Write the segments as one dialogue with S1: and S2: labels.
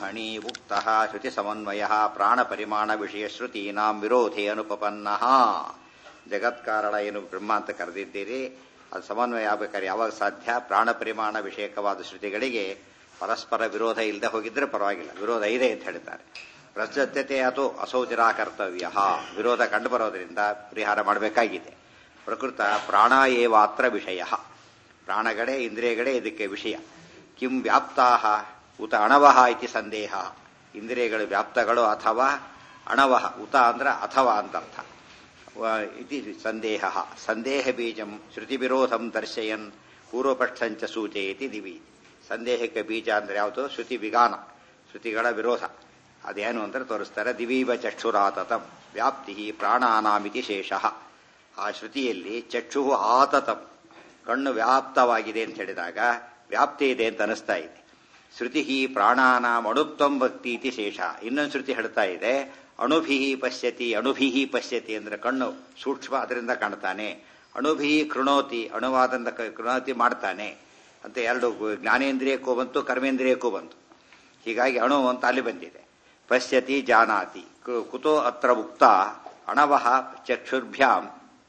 S1: ಬ್ರಹ್ಮಣಿ ಉಕ್ತ ಶ್ರುತಿ ಸಮನ್ವಯ ಪ್ರಾಣ ಪರಿಮಾಣ ವಿಷಯ ಶ್ರುತೀನಾಂ ವಿರೋಧೇ ಅನುಪಪನ್ನ ಜಗತ್ಕಾರಣ ಏನು ಬ್ರಹ್ಮ ಅಂತ ಕರೆದಿದ್ದೀರಿ ಅದು ಸಮನ್ವಯ ಆಗಬೇಕಾದ್ರೆ ಯಾವಾಗ ಸಾಧ್ಯ ಪ್ರಾಣ ಪರಿಮಾಣ ವಿಷಯಕವಾದ ಶ್ರುತಿಗಳಿಗೆ ಪರಸ್ಪರ ವಿರೋಧ ಇಲ್ಲದೆ ಹೋಗಿದ್ರೆ ಪರವಾಗಿಲ್ಲ ವಿರೋಧ ಇದೆ ಅಂತ ಹೇಳ್ತಾರೆ ಪ್ರಸಜ್ಯತೆ ಅದು ಅಸೌಚರ ಕರ್ತವ್ಯ ವಿರೋಧ ಕಂಡುಬರೋದ್ರಿಂದ ಪರಿಹಾರ ಮಾಡಬೇಕಾಗಿದೆ ಪ್ರಕೃತ ಪ್ರಾಣ ಏವಾತ್ರ ವಿಷಯ ಪ್ರಾಣಗಳೇ ಇಂದ್ರಿಯಗಳೇ ಇದಕ್ಕೆ ವಿಷಯ ಕಿಂ ವ್ಯಾಪ್ತಾ ಉತ ಅಣವಹ ಇತಿ ಸಂದೇಹ ಇಂದ್ರಿಯಗಳು ವ್ಯಾಪ್ತಗಳು ಅಥವಾ ಅಣವಹ ಉತ ಅಂದ್ರೆ ಅಥವಾ ಅಂತರ್ಥ ಇತಿ ಸಂದೇಹ ಸಂದೇಹ ಬೀಜಂ ಶ್ರುತಿ ವಿರೋಧಂ ದರ್ಶಯನ್ ಪೂರ್ವಪಕ್ಷಂಚ ಸೂಚಯತಿ ದಿವಿ ಸಂದೇಹಕ್ಕೆ ಬೀಜ ಅಂದ್ರೆ ಯಾವುದು ಶ್ರುತಿ ವಿಗಾನ ಶ್ರುತಿಗಳ ವಿರೋಧ ಅದೇನು ಅಂದ್ರೆ ತೋರಿಸ್ತಾರೆ ದಿವೀವ ಚಕ್ಷುರಾತತಂ ವ್ಯಾಪ್ತಿ ಪ್ರಾಣಾನಾಮಿತಿ ಶೇಷ ಆ ಶ್ರುತಿಯಲ್ಲಿ ಚಕ್ಷು ಆತತಂ ಕಣ್ಣು ವ್ಯಾಪ್ತವಾಗಿದೆ ಅಂತ ಹೇಳಿದಾಗ ವ್ಯಾಪ್ತಿ ಇದೆ ಅಂತ ಅನಿಸ್ತಾ ಇದೆ ಶ್ರುತಿ ಪ್ರಾಣಾನಾಂ ಅಣುತ್ವಂ ಭಕ್ತಿ ಇತಿ ಶೇಷ ಇನ್ನೊಂದು ಶ್ರುತಿ ಹೇಳ್ತಾ ಇದೆ ಅಣುಭಿ ಪಶ್ಯತಿ ಅಣುಭಿ ಪಶ್ಯತಿ ಅಂದ್ರೆ ಕಣ್ಣು ಸೂಕ್ಷ್ಮ ಅದರಿಂದ ಕಾಣ್ತಾನೆ ಅಣುಭಿ ಕೃಣೋತಿ ಅಣುವಾದಂತ ಕೃಣೋತಿ ಮಾಡ್ತಾನೆ ಅಂತ ಎರಡು ಜ್ಞಾನೇಂದ್ರಿಯಕ್ಕೂ ಬಂತು ಕರ್ಮೇಂದ್ರಿಯಕ್ಕೂ ಬಂತು ಹೀಗಾಗಿ ಅಣು ಅಂತ ಅಲ್ಲಿ ಬಂದಿದೆ ಪಶ್ಯತಿ ಜಾನಾತಿ ಕುತೋ ಅತ್ರ ಉಕ್ತ ಅಣವಹ ಚಕ್ಷುರ್ಭ್ಯಾಂ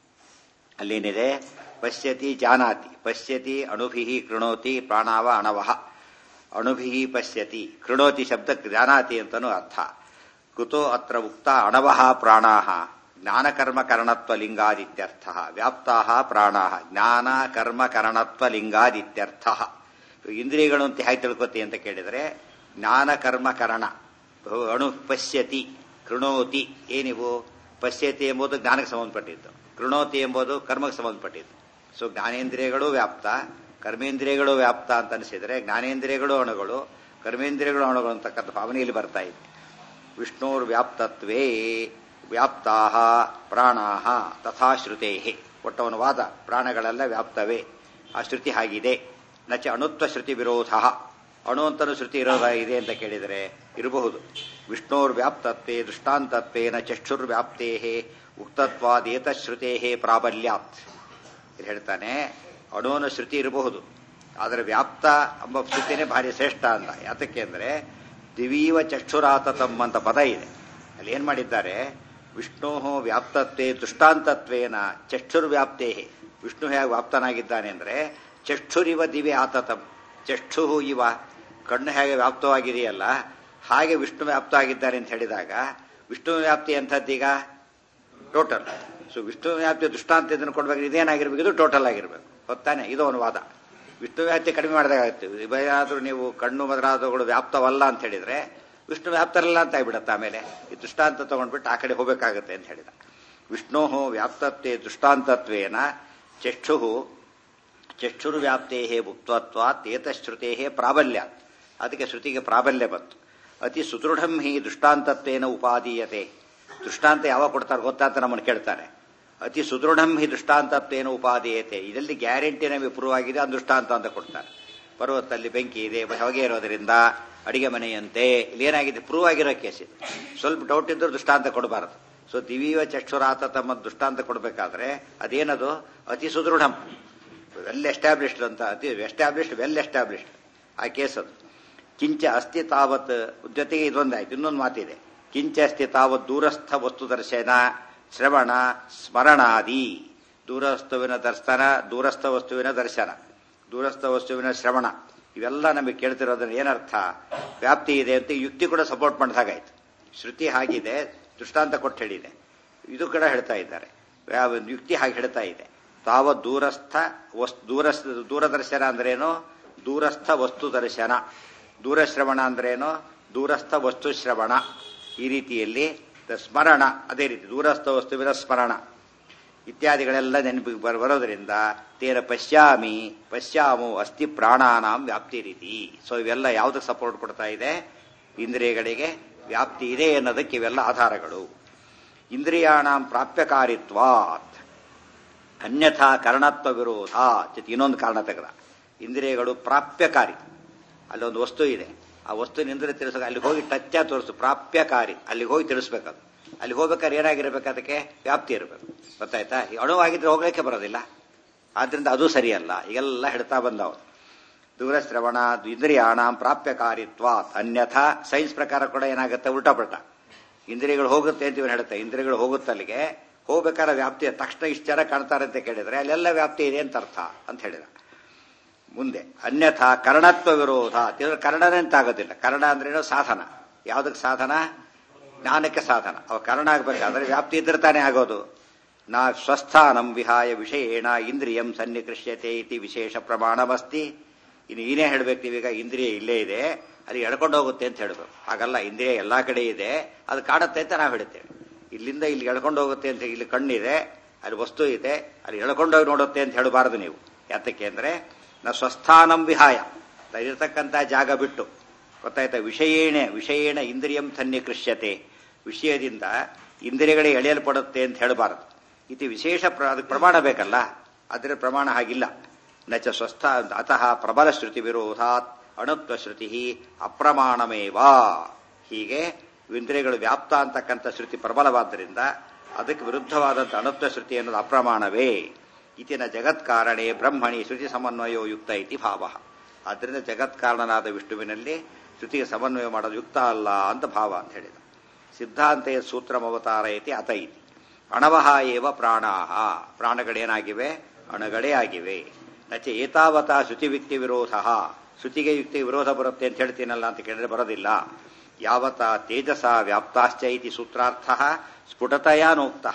S1: ಅಲ್ಲೇನಿದೆ ಪಶ್ಯತಿ ಜಾನಾತಿ ಪಶ್ಯತಿ ಅಣುಭಿ ಕೃಣೋತಿ ಪ್ರಾಣಾವ ಅಣವಹ ಅಣುಭಿ ಪಶ್ಯತಿ ಕೃಣೋತಿ ಶಬ್ದಕ್ಕೆ ಜಾನಾತಿ ಅಂತನೂ ಅರ್ಥ ಕುತೋ ಅತ್ರ ಉಕ್ತ ಅಣವಹ ಪ್ರಾಣಾ ಜ್ಞಾನಕರ್ಮ ಕರಣತ್ವ ಲಿಂಗಾದಿತ್ಯರ್ಥ ವ್ಯಾಪ್ತಾ ಪ್ರಾಣ ಜ್ಞಾನ ಕರ್ಮ ಕರಣತ್ವ ಲಿಂಗಾದಿತ್ಯರ್ಥ ಇಂದ್ರಿಯಗಳು ಅಂತ ಹೇಗೆ ತಿಳ್ಕೊತಿ ಅಂತ ಕೇಳಿದರೆ ಜ್ಞಾನ ಕರ್ಮ ಕರಣ ಅಣು ಪಶ್ಯತಿ ಕೃಣೋತಿ ಏನಿವು ಪಶ್ಯತಿ ಎಂಬುದು ಜ್ಞಾನಕ್ಕೆ ಸಂಬಂಧಪಟ್ಟಿದ್ದು ಕೃಣೋತಿ ಎಂಬುದು ಕರ್ಮಕ್ಕೆ ಸಂಬಂಧಪಟ್ಟಿದ್ದು ಸೊ ಜ್ಞಾನೇಂದ್ರಿಯಗಳು ವ್ಯಾಪ್ತ ಕರ್ಮೇಂದ್ರಿಯಗಳು ವ್ಯಾಪ್ತ ಅಂತ ಅನಿಸಿದರೆ ಜ್ಞಾನೇಂದ್ರಿಯಗಳು ಅಣುಗಳು ಕರ್ಮೇಂದ್ರಿಯಗಳು ಅಣುಗಳು ಅಂತಕ್ಕಂಥ ಭಾವನೆಯಲ್ಲಿ ಬರ್ತಾ ಇದೆ ವಿಷ್ಣುರ್ ವ್ಯಾಪ್ತತ್ವೇ ವ್ಯಾಪ್ತಾ ಪ್ರಾಣಾ ತಥಾ ಶ್ರುತೇ ಒಟ್ಟವನ ವಾದ ಪ್ರಾಣಗಳೆಲ್ಲ ವ್ಯಾಪ್ತವೇ ಆ ಶ್ರುತಿ ಹಾಗಿದೆ ನಚ ಅಣುತ್ವ ಶ್ರುತಿ ವಿರೋಧ ಅಣು ಅಂತನೂ ಶ್ರುತಿ ವಿರೋಧ ಇದೆ ಅಂತ ಕೇಳಿದರೆ ಇರಬಹುದು ವಿಷ್ಣೋರ್ ವ್ಯಾಪ್ತತ್ವೇ ದೃಷ್ಟಾಂತತ್ವೇನ ಚಕ್ಷುರ್ ವ್ಯಾಪ್ತೇ ಉಕ್ತತ್ವಾದೇತಶ್ರುತೇ ಪ್ರಾಬಲ್ಯಾತ್ ಇಲ್ಲಿ ಹೇಳ್ತಾನೆ ಅಣುವನ ಶ್ರುತಿ ಇರಬಹುದು ಆದರೆ ವ್ಯಾಪ್ತ ಎಂಬ ಶ್ರುತಿನೇ ಭಾರಿ ಶ್ರೇಷ್ಠ ಅಂತ ಯಾತಕ್ಕೆ ಅಂದರೆ ದಿವೀವ ಚಕ್ಷುರಾತತಂ ಅಂತ ಪದ ಇದೆ ಅಲ್ಲಿ ಏನ್ ಮಾಡಿದ್ದಾರೆ ವಿಷ್ಣು ವ್ಯಾಪ್ತತ್ವೇ ದೃಷ್ಟಾಂತತ್ವೇನ ಚಕ್ಷುರ್ವ್ಯಾಪ್ತೇ ವಿಷ್ಣು ಹೇಗೆ ವ್ಯಾಪ್ತನಾಗಿದ್ದಾನೆ ಅಂದರೆ ಚಕ್ಷುರಿವ ದಿವಿ ಆತತಂ ಚಕ್ಷು ಇವ ಕಣ್ಣು ಹೇಗೆ ವ್ಯಾಪ್ತವಾಗಿದೆಯಲ್ಲ ಹಾಗೆ ವಿಷ್ಣು ವ್ಯಾಪ್ತ ಆಗಿದ್ದಾರೆ ಅಂತ ಹೇಳಿದಾಗ ವಿಷ್ಣು ವ್ಯಾಪ್ತಿ ಅಂಥದ್ದೀಗ ಟೋಟಲ್ ಸೊ ವಿಷ್ಣು ವ್ಯಾಪ್ತಿ ದೃಷ್ಟಾಂತ ಇದನ್ನು ಕೊಡ್ಬೇಕು ಇದೇನಾಗಿರ್ಬೇಕು ಇದು ಟೋಟಲ್ ಆಗಿರ್ಬೇಕು ಗೊತ್ತಾನೆ ಇದು ಒಂದು ವಾದ ವಿಷ್ಣು ವ್ಯಾಪ್ತಿ ಕಡಿಮೆ ಮಾಡಿದಾಗುತ್ತೆ ಏನಾದರೂ ನೀವು ಕಣ್ಣು ಮೊದಲಾದವುಗಳು ವ್ಯಾಪ್ತವಲ್ಲ ಅಂತ ಹೇಳಿದ್ರೆ ವಿಷ್ಣು ವ್ಯಾಪ್ತರಲ್ಲ ಅಂತ ಆಗ್ಬಿಡತ್ತೆ ಆಮೇಲೆ ಈ ದೃಷ್ಟಾಂತ ತಗೊಂಡ್ಬಿಟ್ಟು ಆ ಕಡೆ ಹೋಗಬೇಕಾಗುತ್ತೆ ಅಂತ ಹೇಳಿದ ವಿಷ್ಣು ವ್ಯಾಪ್ತತ್ವೇ ದೃಷ್ಟಾಂತತ್ವೇನ ಚಕ್ಷು ಚಕ್ಷುರು ವ್ಯಾಪ್ತೇ ಮುಕ್ತತ್ವಾತ್ ಏತಶ್ರುತೇ ಪ್ರಾಬಲ್ಯ ಅದಕ್ಕೆ ಶ್ರುತಿಗೆ ಪ್ರಾಬಲ್ಯ ಬಂತು ಅತಿ ಸುದೃಢಂ ಹಿ ದೃಷ್ಟಾಂತತ್ವೇನ ಉಪಾದೀಯತೆ ದೃಷ್ಟಾಂತ ಯಾವಾಗ ಕೊಡ್ತಾರೆ ಗೊತ್ತಾ ಅಂತ ನಮ್ಮನ್ನು ಕೇಳ್ತಾರೆ ಅತಿ ಸುದೃಢಂ ಹಿ ದೃಷ್ಟಾಂತತ್ವೇನ ಉಪಾದೀಯತೆ ಇದರಲ್ಲಿ ಗ್ಯಾರಂಟಿ ನಮಗೆ ಪ್ರೂವ್ ಆಗಿದೆ ಅದು ದೃಷ್ಟಾಂತ ಅಂತ ಕೊಡ್ತಾರೆ ಪರ್ವತದಲ್ಲಿ ಬೆಂಕಿ ಇದೆ ಹೊಗೆ ಇರೋದ್ರಿಂದ ಅಡಿಗೆ ಮನೆಯಂತೆ ಇಲ್ಲಿ ಏನಾಗಿದೆ ಪ್ರೂವ್ ಆಗಿರೋ ಕೇಸ್ ಇದು ಸ್ವಲ್ಪ ಡೌಟ್ ಇದ್ರೂ ದೃಷ್ಟಾಂತ ಕೊಡಬಾರದು ಸೊ ದಿವೀವ ಚಕ್ಷುರಾತ ತಮ್ಮ ದೃಷ್ಟಾಂತ ಕೊಡಬೇಕಾದ್ರೆ ಅದೇನದು ಅತಿ ಸುದೃಢಂ ವೆಲ್ ಎಸ್ಟಾಬ್ಲಿಷ್ಡ್ ಅಂತ ಅತಿ ಎಸ್ಟಾಬ್ಲಿಷ್ಡ್ ವೆಲ್ ಎಸ್ಟಾಬ್ಲಿಷ್ಡ್ ಆ ಕೇಸ್ ಅದು ಕಿಂಚ ಅಸ್ತಿ ತಾವತ್ ಜೊತೆಗೆ ಇದೊಂದಾಯ್ತು ಇನ್ನೊಂದು ಮಾತಿದೆ ಕಿಂಚ ಅಸ್ತಿ ತಾವತ್ ದೂರಸ್ಥ ವಸ್ತು ದರ್ಶನ ಶ್ರವಣ ಸ್ಮರಣಾದಿ ದೂರಸ್ತುವಿನ ದರ್ಶನ ದೂರಸ್ಥ ವಸ್ತುವಿನ ದರ್ಶನ ದೂರಸ್ಥ ವಸ್ತುವಿನ ಶ್ರವಣ ಇವೆಲ್ಲ ನಮಗೆ ಕೇಳ್ತಿರೋದನ್ನ ಏನರ್ಥ ವ್ಯಾಪ್ತಿ ಇದೆ ಅಂತ ಯುಕ್ತಿ ಕೂಡ ಸಪೋರ್ಟ್ ಮಾಡಿದಾಗಾಯ್ತು ಶ್ರುತಿ ಹಾಗಿದೆ ದೃಷ್ಟಾಂತ ಕೊಟ್ಟು ಹೇಳಿದೆ ಇದು ಕೂಡ ಹೇಳ್ತಾ ಇದ್ದಾರೆ ಯುಕ್ತಿ ಹಾಗೆ ಹೇಳ್ತಾ ಇದೆ ತಾವ ದೂರಸ್ಥ ವಸ್ತು ದೂರಸ್ಥ ದೂರದರ್ಶನ ಅಂದ್ರೇನು ದೂರಸ್ಥ ವಸ್ತು ದರ್ಶನ ದೂರಶ್ರವಣ ಅಂದ್ರೇನು ದೂರಸ್ಥ ವಸ್ತು ಶ್ರವಣ ಈ ರೀತಿಯಲ್ಲಿ ಸ್ಮರಣ ಅದೇ ರೀತಿ ದೂರಸ್ಥ ವಸ್ತುವಿನ ಸ್ಮರಣ ಇತ್ಯಾದಿಗಳೆಲ್ಲ ನೆನಪಿಗೆ ಬರೋದ್ರಿಂದ ತೇನ ಪಶ್ಯಾಮಿ ಪಶ್ಯಾಮು ಅಸ್ಥಿ ಪ್ರಾಣಾನಾಂ ವ್ಯಾಪ್ತಿ ರೀತಿ ಸೊ ಇವೆಲ್ಲ ಯಾವುದಕ್ಕೆ ಸಪೋರ್ಟ್ ಕೊಡ್ತಾ ಇದೆ ಇಂದ್ರಿಯಗಳಿಗೆ ವ್ಯಾಪ್ತಿ ಇದೆ ಅನ್ನೋದಕ್ಕೆ ಇವೆಲ್ಲ ಆಧಾರಗಳು ಇಂದ್ರಿಯಾಣಾಂ ಪ್ರಾಪ್ಯಕಾರಿತ್ವಾತ್ ಅನ್ಯಥಾ ಕರ್ಣತ್ವ ವಿರೋಧ ಇನ್ನೊಂದು ಕಾರಣ ತೆಗೆದ ಇಂದ್ರಿಯಗಳು ಪ್ರಾಪ್ಯಕಾರಿ ಅಲ್ಲೊಂದು ವಸ್ತು ಇದೆ ಆ ವಸ್ತುವಿನಿಂದ ತಿಳಿಸೋಕೆ ಅಲ್ಲಿಗೆ ಹೋಗಿ ಟಚ್ಚ ತೋರಿಸು ಪ್ರಾಪ್ಯಕಾರಿ ಅಲ್ಲಿಗೆ ಹೋಗಿ ತಿಳಿಸ್ಬೇಕದು ಅಲ್ಲಿ ಹೋಗ್ಬೇಕಾದ್ರೆ ಏನಾಗಿರ್ಬೇಕು ಅದಕ್ಕೆ ವ್ಯಾಪ್ತಿ ಇರಬೇಕು ಗೊತ್ತಾಯ್ತಾ ಈ ಅಣುವಾಗಿದ್ರೆ ಹೋಗ್ಲಿಕ್ಕೆ ಬರೋದಿಲ್ಲ ಆದ್ರಿಂದ ಅದು ಸರಿಯಲ್ಲ ಈಗೆಲ್ಲ ಹಿಡ್ತಾ ಬಂದವ ದೂರಶ್ರವಣ ಇಂದ್ರಿಯಾಣಾಂ ಪ್ರಾಪ್ಯಕಾರಿತ್ವ ಅನ್ಯಥಾ ಸೈನ್ಸ್ ಪ್ರಕಾರ ಕೂಡ ಏನಾಗುತ್ತೆ ಉಲ್ಟಾ ಪಲ್ಟಾ ಇಂದ್ರಿಯಗಳು ಹೋಗುತ್ತೆ ಅಂತ ಇವ್ರು ಹೇಳ್ತಾರೆ ಇಂದ್ರಿಯಗಳು ಹೋಗುತ್ತಲ್ಲಿಗೆ ಹೋಗ್ಬೇಕಾದ್ರೆ ವ್ಯಾಪ್ತಿ ತಕ್ಷಣ ಇಷ್ಟು ಜನ ಕಾಣ್ತಾರೆ ಅಂತ ಕೇಳಿದ್ರೆ ಅಲ್ಲೆಲ್ಲ ವ್ಯಾಪ್ತಿ ಇದೆ ಅಂತ ಅರ್ಥ ಅಂತ ಹೇಳಿದ ಮುಂದೆ ಅನ್ಯಥಾ ಕರ್ಣತ್ವ ವಿರೋಧ ತಿಳ್ದ್ರೆ ಕರ್ಣನೇ ಅಂತ ಆಗೋದಿಲ್ಲ ಕರ್ಣ ಅಂದ್ರೇನು ಸಾಧನ ಯಾವುದಕ್ಕೆ ಸಾಧನ ಜ್ಞಾನಕ್ಕೆ ಸಾಧನ ಅವ ಕರ್ಣ ಆಗ್ಬೇಕಾದ್ರೆ ವ್ಯಾಪ್ತಿ ಇದ್ರೆ ತಾನೇ ಆಗೋದು ನಾ ಸ್ವಸ್ಥಾನಂ ವಿಹಾಯ ವಿಷಯೇಣ ಇಂದ್ರಿಯಂ ಸನ್ನಿಕೃಷ್ಯತೆ ಇತಿ ವಿಶೇಷ ಪ್ರಮಾಣಮಸ್ತಿ ಇನ್ನು ಏನೇ ಹೇಳ್ಬೇಕು ನೀವೀಗ ಇಂದ್ರಿಯ ಇಲ್ಲೇ ಇದೆ ಅಲ್ಲಿ ಎಳ್ಕೊಂಡು ಹೋಗುತ್ತೆ ಅಂತ ಹೇಳ್ಬೇಕು ಹಾಗಲ್ಲ ಇಂದ್ರಿಯ ಎಲ್ಲಾ ಕಡೆ ಇದೆ ಅದು ಕಾಡುತ್ತೆ ಅಂತ ನಾವು ಹೇಳ್ತೇವೆ ಇಲ್ಲಿಂದ ಇಲ್ಲಿ ಎಳ್ಕೊಂಡು ಹೋಗುತ್ತೆ ಅಂತ ಇಲ್ಲಿ ಕಣ್ಣಿದೆ ಅಲ್ಲಿ ವಸ್ತು ಇದೆ ಅಲ್ಲಿ ಎಳ್ಕೊಂಡೋಗಿ ನೋಡುತ್ತೆ ಅಂತ ಹೇಳಬಾರದು ನೀವು ಯಾತಕ್ಕೆ ಅಂದ್ರೆ ನಾ ಸ್ವಸ್ಥಾನಂ ವಿಹಾಯ ಇರತಕ್ಕಂಥ ಜಾಗ ಬಿಟ್ಟು ಗೊತ್ತಾಯ್ತಾ ವಿಷಯೇಣ ವಿಷಯೇಣ ಇಂದ್ರಿಯಂ ಸನ್ನಿಕೃಷ್ಯತೆ ವಿಷಯದಿಂದ ಇಂದ್ರಿಯಗಳೇ ಎಳೆಯಲ್ಪಡುತ್ತೆ ಅಂತ ಹೇಳಬಾರದು ಇದು ವಿಶೇಷ ಪ್ರ ಅದಕ್ಕೆ ಪ್ರಮಾಣ ಬೇಕಲ್ಲ ಅದರ ಪ್ರಮಾಣ ಹಾಗಿಲ್ಲ ನಚ ಸ್ವಸ್ಥ ಅತಃ ಪ್ರಬಲ ಶ್ರುತಿ ವಿರೋಧಾತ್ ಅಣುತ್ವ ಶ್ರುತಿ ಅಪ್ರಮಾಣಮೇವ ಹೀಗೆ ಇಂದ್ರಿಯಗಳು ವ್ಯಾಪ್ತ ಅಂತಕ್ಕಂಥ ಶ್ರುತಿ ಪ್ರಬಲವಾದ್ದರಿಂದ ಅದಕ್ಕೆ ವಿರುದ್ಧವಾದಂಥ ಅಣುತ್ವ ಶ್ರುತಿ ಅನ್ನೋದು ಅಪ್ರಮಾಣವೇ ಇತಿನ ಜಗತ್ಕಾರಣೆ ಬ್ರಹ್ಮಣಿ ಶ್ರುತಿ ಸಮನ್ವಯೋ ಯುಕ್ತ ಇತಿ ಭಾವ ಆದ್ದರಿಂದ ಜಗತ್ಕಾರಣನಾದ ವಿಷ್ಣುವಿನಲ್ಲಿ ಶ್ರುತಿಗೆ ಸಮನ್ವಯ ಮಾಡೋದು ಯುಕ್ತ ಅಲ್ಲ ಅಂತ ಭಾವ ಅಂತ ಹೇಳಿದ ಸಿದ್ಧಾಂತೆಯ ಸೂತ್ರಮವತಾರ ಇತಿ ಅತ ಇತಿ ಅಣವಹ ಏವ ಪ್ರಾಣಾಹ ಪ್ರಾಣಗಳೇನಾಗಿವೆ ಅಣಗಳೇ ಆಗಿವೆ ನಚೆ ಏತಾವತ ಶ್ರುತಿವಿಕ್ತಿ ವಿರೋಧ ಶ್ರುತಿಗೆ ಯುಕ್ತಿ ವಿರೋಧ ಬರುತ್ತೆ ಅಂತ ಹೇಳ್ತೀನಲ್ಲ ಅಂತ ಕೇಳಿದ್ರೆ ಬರೋದಿಲ್ಲ ಯಾವತ ತೇಜಸ ವ್ಯಾಪ್ತಾಶ್ಚ ಇತಿ ಸೂತ್ರಾರ್ಥ ಸ್ಫುಟತಯಾನೋಕ್ತ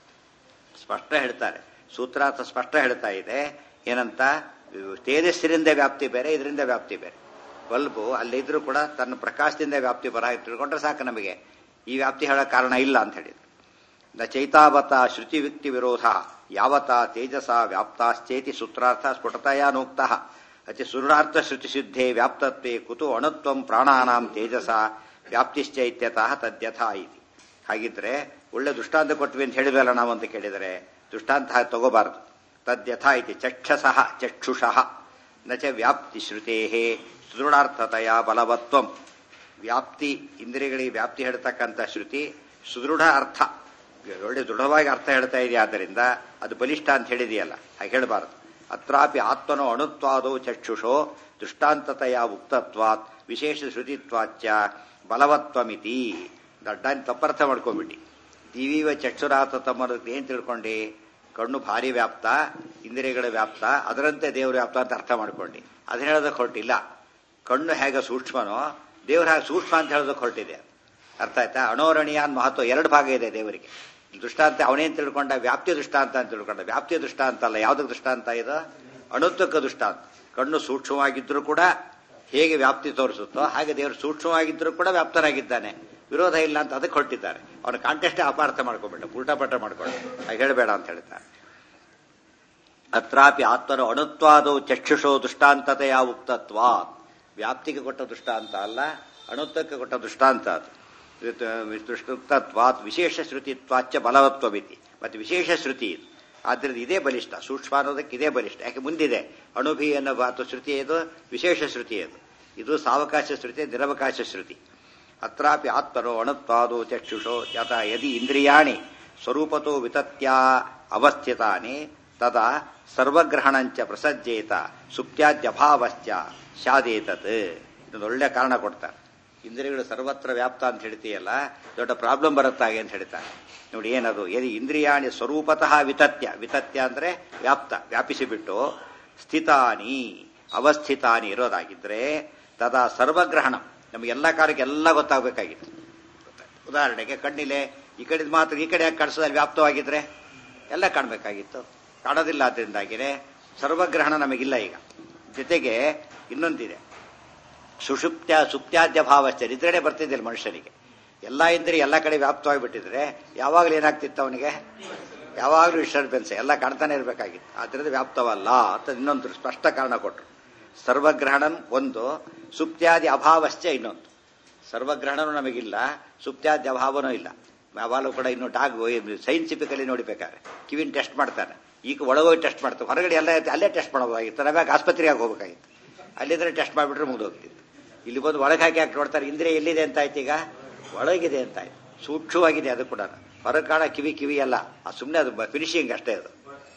S1: ಸ್ಪಷ್ಟ ಹೇಳ್ತಾರೆ ಸೂತ್ರಾರ್ಥ ಸ್ಪಷ್ಟ ಹೇಳ್ತಾ ಇದೆ ಏನಂತ ತೇಜಸ್ಸಿನಿಂದ ವ್ಯಾಪ್ತಿ ಬೇರೆ ಇದರಿಂದ ವ್ಯಾಪ್ತಿ ಬೇರೆ ಬಲ್ಬು ಅಲ್ಲಿದ್ರೂ ಕೂಡ ತನ್ನ ಪ್ರಕಾಶದಿಂದ ವ್ಯಾಪ್ತಿ ಬರ ತಿಳ್ಕೊಂಡ್ರೆ ಸಾಕು ನಮಗೆ ಈ ವ್ಯಾಪ್ತಿ ಹೇಳೋ ಕಾರಣ ಇಲ್ಲ ಅಂತ ಹೇಳಿದ್ರು ನ ಚೈತಾವತ ಶ್ರುತಿ ವ್ಯಕ್ತಿ ವಿರೋಧ ಯಾವತ ತೇಜಸ ವ್ಯಾಪ್ತಾಶ್ಚೇತಿ ಸೂತ್ರಾರ್ಥ ಸ್ಫುಟತಯಾನೋಕ್ತ ಅತಿ ಸುರುಣಾರ್ಥ ಶ್ರುತಿ ಸಿದ್ಧೇ ವ್ಯಾಪ್ತತ್ವೇ ಕುತು ಅಣುತ್ವಂ ಪ್ರಾಣಾನಾಂ ತೇಜಸ ವ್ಯಾಪ್ತಿಶ್ಚೈತ್ಯತಃ ತದ್ಯಥಾ ಇತಿ ಹಾಗಿದ್ರೆ ಒಳ್ಳೆ ದೃಷ್ಟಾಂತ ಕೊಟ್ವಿ ಅಂತ ಹೇಳಿದ್ವಲ್ಲ ನಾವು ಅಂತ ಕೇಳಿದರೆ ದೃಷ್ಟಾಂತ ಹಾಗೆ ತಗೋಬಾರದು ತದ್ಯಥಾ ಇತಿ ಚಕ್ಷಸಃ ಚಕ್ಷುಷಃ ನ ಚ ವ್ಯಾಪ್ತಿ ಶ್ರುತೇ ಸುದೃಢಾರ್ಥತೆಯ ಬಲವತ್ವಂ ವ್ಯಾಪ್ತಿ ಇಂದ್ರಿಯಗಳಿಗೆ ವ್ಯಾಪ್ತಿ ಹೇಳ್ತಕ್ಕಂಥ ಶ್ರುತಿ ಸುದೃಢ ಅರ್ಥ ಒಳ್ಳೆ ದೃಢವಾಗಿ ಅರ್ಥ ಹೇಳ್ತಾ ಇದೆ ಆದ್ದರಿಂದ ಅದು ಬಲಿಷ್ಠ ಅಂತ ಹೇಳಿದೆಯಲ್ಲ ಹಾಗೆ ಹೇಳಬಾರದು ಅತ್ರಾಪಿ ಆತ್ಮನೋ ಅಣುತ್ವಾದೋ ಚಕ್ಷುಷೋ ದೃಷ್ಟಾಂತತೆಯ ಉಕ್ತತ್ವಾತ್ ವಿಶೇಷ ಶ್ರುತಿತ್ವಾಚ್ಯ ಬಲವತ್ವಮಿತಿ ದಡ್ಡಾನ್ ತಪ್ಪರ್ಥ ಮಾಡ್ಕೊಂಬಿಡಿ ದಿವೀವ ಚಕ್ಷುರಾತ ತಮ್ಮದಕ್ಕೆ ಏನ್ ತಿಳ್ಕೊಂಡಿ ಕಣ್ಣು ಭಾರಿ ವ್ಯಾಪ್ತ ಇಂದ್ರಿಯಗಳ ವ್ಯಾಪ್ತ ಅದರಂತೆ ದೇವ್ರ ವ್ಯಾಪ್ತ ಅಂತ ಅರ್ಥ ಮಾಡ್ಕೊಂಡಿ ಅದನ್ನ ಹೇಳೋದಕ್ಕೆ ಹೊರಟಿಲ್ಲ ಕಣ್ಣು ಹೇಗೆ ಸೂಕ್ಷ್ಮನೋ ದೇವ್ರ ಹಾಗೆ ಸೂಕ್ಷ್ಮ ಅಂತ ಹೇಳೋದಕ್ಕೆ ಹೊರಟಿದೆ ಅರ್ಥ ಆಯ್ತಾ ಅಣೋರಣೀಯಾನ್ ಮಹತ್ವ ಎರಡು ಭಾಗ ಇದೆ ದೇವರಿಗೆ ದೃಷ್ಟಾಂತ ಅವನೇನ್ ತಿಳ್ಕೊಂಡ ವ್ಯಾಪ್ತಿ ದೃಷ್ಟಾಂತ ಅಂತ ತಿಳ್ಕೊಂಡ ವ್ಯಾಪ್ತಿ ದೃಷ್ಟಾಂತ ಅಲ್ಲ ಯಾವ್ದಕ್ಕೆ ದೃಷ್ಟಾಂತ ಇದು ಅಣುತ್ವಕ್ಕೆ ದೃಷ್ಟಾಂತ ಕಣ್ಣು ಸೂಕ್ಷ್ಮವಾಗಿದ್ರೂ ಕೂಡ ಹೇಗೆ ವ್ಯಾಪ್ತಿ ತೋರಿಸುತ್ತೋ ಹಾಗೆ ದೇವರು ಸೂಕ್ಷ್ಮವಾಗಿದ್ರೂ ಕೂಡ ವ್ಯಾಪ್ತನಾಗಿದ್ದಾನೆ ವಿರೋಧ ಇಲ್ಲ ಅಂತ ಅದಕ್ಕೆ ಹೊರಟಿದ್ದಾರೆ ಅವನ ಕಾಂಟೆಸ್ಟೇ ಅಪಾರ್ಥ ಮಾಡ್ಕೊಂಡ್ಬಿಟ್ಟ ಉಲ್ಟಾಪಟ್ಟ ಮಾಡ್ಕೊಂಡ ಹಾಗೆ ಹೇಳಬೇಡ ಅಂತ ಹೇಳ್ತಾರೆ ಅತ್ರಾಪಿ ಆತ್ಮನ ಅಣುತ್ವಾದೋ ಚಕ್ಷುಷೋ ದೃಷ್ಟಾಂತತೆಯ ಉಕ್ತತ್ವ ವ್ಯಾಪ್ತಿಗೆ ಕೊಟ್ಟ ದೃಷ್ಟಾಂತ ಅಲ್ಲ ಅಣುತ್ವಕ್ಕೆ ಕೊಟ್ಟ ದೃಷ್ಟಾಂತ ಅದು ದೃಷ್ಟತ್ವಾತ್ ವಿಶೇಷ ಶ್ರುತಿತ್ವಾಚ್ಯ ಬಲವತ್ವವಿತಿ ಮತ್ತೆ ವಿಶೇಷ ಶ್ರುತಿ ಇದು ಆದ್ದರಿಂದ ಇದೇ ಬಲಿಷ್ಠ ಸೂಕ್ಷ್ಮ ಅನ್ನೋದಕ್ಕೆ ಇದೇ ಬಲಿಷ್ಠ ಯಾಕೆ ಮುಂದಿದೆ ಅಣುಭಿ ಅನ್ನೋ ಮಾತು ಶ್ರುತಿ ಇದು ವಿಶೇಷ ಶ್ರುತಿ ಅದು ಇದು ಸಾವಕಾಶ ಶ್ರುತಿ ನಿರವಕಾಶ ಶ್ರುತಿ ಅತ್ರಾಪಿ ಆತ್ಮನೋ ಅಣುತ್ವಾದೋ ಚಕ್ಷುಷೋ ಯಥ ಯದಿ ಇಂದ್ರಿಯಾಣಿ ಸ್ವರೂಪತೋ ವಿತತ್ಯಾ ಅವಸ್ಥಿತಾನಿ ತದಾ ಸರ್ವಗ್ರಹಣಂಚ ಪ್ರಸಜ್ಜೇತ ಸುಪ್ತ್ಯಾದ್ಯಭಾವಶ್ಚ ಶಾದೇತತ್ ಇದೊಂದು ಒಳ್ಳೆ ಕಾರಣ ಕೊಡ್ತಾರೆ ಇಂದ್ರಿಯಗಳು ಸರ್ವತ್ರ ವ್ಯಾಪ್ತ ಅಂತ ಹೇಳ್ತೀಯಲ್ಲ ದೊಡ್ಡ ಪ್ರಾಬ್ಲಮ್ ಬರುತ್ತಾಗೆ ಅಂತ ಹೇಳ್ತಾರೆ ನೋಡಿ ಏನದು ಎದಿ ಇಂದ್ರಿಯಾಣಿ ಸ್ವರೂಪತಃ ವಿತತ್ಯ ವಿತತ್ಯ ಅಂದ್ರೆ ವ್ಯಾಪ್ತ ವ್ಯಾಪಿಸಿಬಿಟ್ಟು ಸ್ಥಿತಾನಿ ಅವಸ್ಥಿತಾನಿ ಇರೋದಾಗಿದ್ರೆ ತದಾ ಸರ್ವಗ್ರಹಣ ನಮಗೆಲ್ಲ ಕಾರ್ಯಕ್ಕೆ ಎಲ್ಲ ಗೊತ್ತಾಗಬೇಕಾಗಿತ್ತು ಉದಾಹರಣೆಗೆ ಕಣ್ಣಿಲೆ ಈ ಕಡೆ ಮಾತ್ರ ಈ ಕಡೆ ಯಾಕೆ ಕಾಣಿಸೋದಲ್ಲಿ ವ್ಯಾಪ್ತವಾಗಿದ್ರೆ ಎಲ್ಲ ಕಾಣಬೇಕಾಗಿತ್ತು ಕಾಣೋದಿಲ್ಲ ಆದ್ರಿಂದಾಗಿನೇ ಸರ್ವಗ್ರಹಣ ನಮಗಿಲ್ಲ ಈಗ ಜೊತೆಗೆ ಇನ್ನೊಂದಿದೆ ಸುಷುಪ್ತ್ಯ ಸುಪ್ತ್ಯಾದ್ಯ ಭಾವಶ್ಚ ನಿದ್ರೆನೆ ಬರ್ತಿದ್ದಿಲ್ಲ ಮನುಷ್ಯನಿಗೆ ಎಲ್ಲ ಇಂದ್ರಿಯ ಎಲ್ಲ ಕಡೆ ವ್ಯಾಪ್ತವಾಗಿಬಿಟ್ಟಿದ್ರೆ ಯಾವಾಗಲೂ ಏನಾಗ್ತಿತ್ತು ಅವನಿಗೆ ಯಾವಾಗಲೂ ಡಿಸ್ಟರ್ಬೆನ್ಸ್ ಎಲ್ಲ ಕಾಣ್ತಾನೆ ಇರಬೇಕಾಗಿತ್ತು ಆದ್ರಿಂದ ವ್ಯಾಪ್ತವಲ್ಲ ಅಂತ ಇನ್ನೊಂದು ಸ್ಪಷ್ಟ ಕಾರಣ ಕೊಟ್ಟರು ಸರ್ವಗ್ರಹಣಂ ಒಂದು ಸುಪ್ತ್ಯಾದಿ ಅಭಾವಶ್ಚ ಇನ್ನೊಂದು ಸರ್ವಗ್ರಹಣನೂ ನಮಗಿಲ್ಲ ಸುಪ್ತ್ಯಾದಿ ಅಭಾವನೂ ಇಲ್ಲ ಯಾವಾಗಲೂ ಕೂಡ ಇನ್ನು ಡಾಗ್ ಸೈನ್ಸಿಫಿಕಲಿ ನೋಡಿಬೇಕಾದ್ರೆ ಕಿವಿನ ಟೆಸ್ಟ್ ಮಾಡ್ತಾನೆ ಈಗ ಒಳಗೋಗಿ ಟೆಸ್ಟ್ ಮಾಡ್ತಾರೆ ಹೊರಗಡೆ ಎಲ್ಲ ಅಲ್ಲೇ ಟೆಸ್ಟ್ ಮಾಡಬಹುದಾಗಿತ್ತು ನಾವ್ಯಾಗ ಆಸ್ಪತ್ರೆಗೆ ಹೋಗ್ಬೇಕಾಗಿತ್ತು ಅಲ್ಲಿದ್ರೆ ಟೆಸ್ಟ್ ಮಾಡಿಬಿಟ್ರೆ ಮುಗಿದೋಗ್ತಿತ್ತು ಇಲ್ಲಿ ಬಂದು ಒಳಗೆ ಹಾಕಿ ಹಾಕಿ ನೋಡ್ತಾರೆ ಇಂದ್ರಿಯ ಎಲ್ಲಿದೆ ಅಂತ ಆಯ್ತು ಈಗ ಒಳಗಿದೆ ಅಂತ ಆಯ್ತು ಸೂಕ್ಷ್ಮವಾಗಿದೆ ಅದು ಕೂಡ ಹೊರಗೆ ಕಾಣ ಕಿವಿ ಕಿವಿ ಅಲ್ಲ ಆ ಸುಮ್ಮನೆ ಅದು ಫಿನಿಶಿಂಗ್ ಅಷ್ಟೇ ಅದು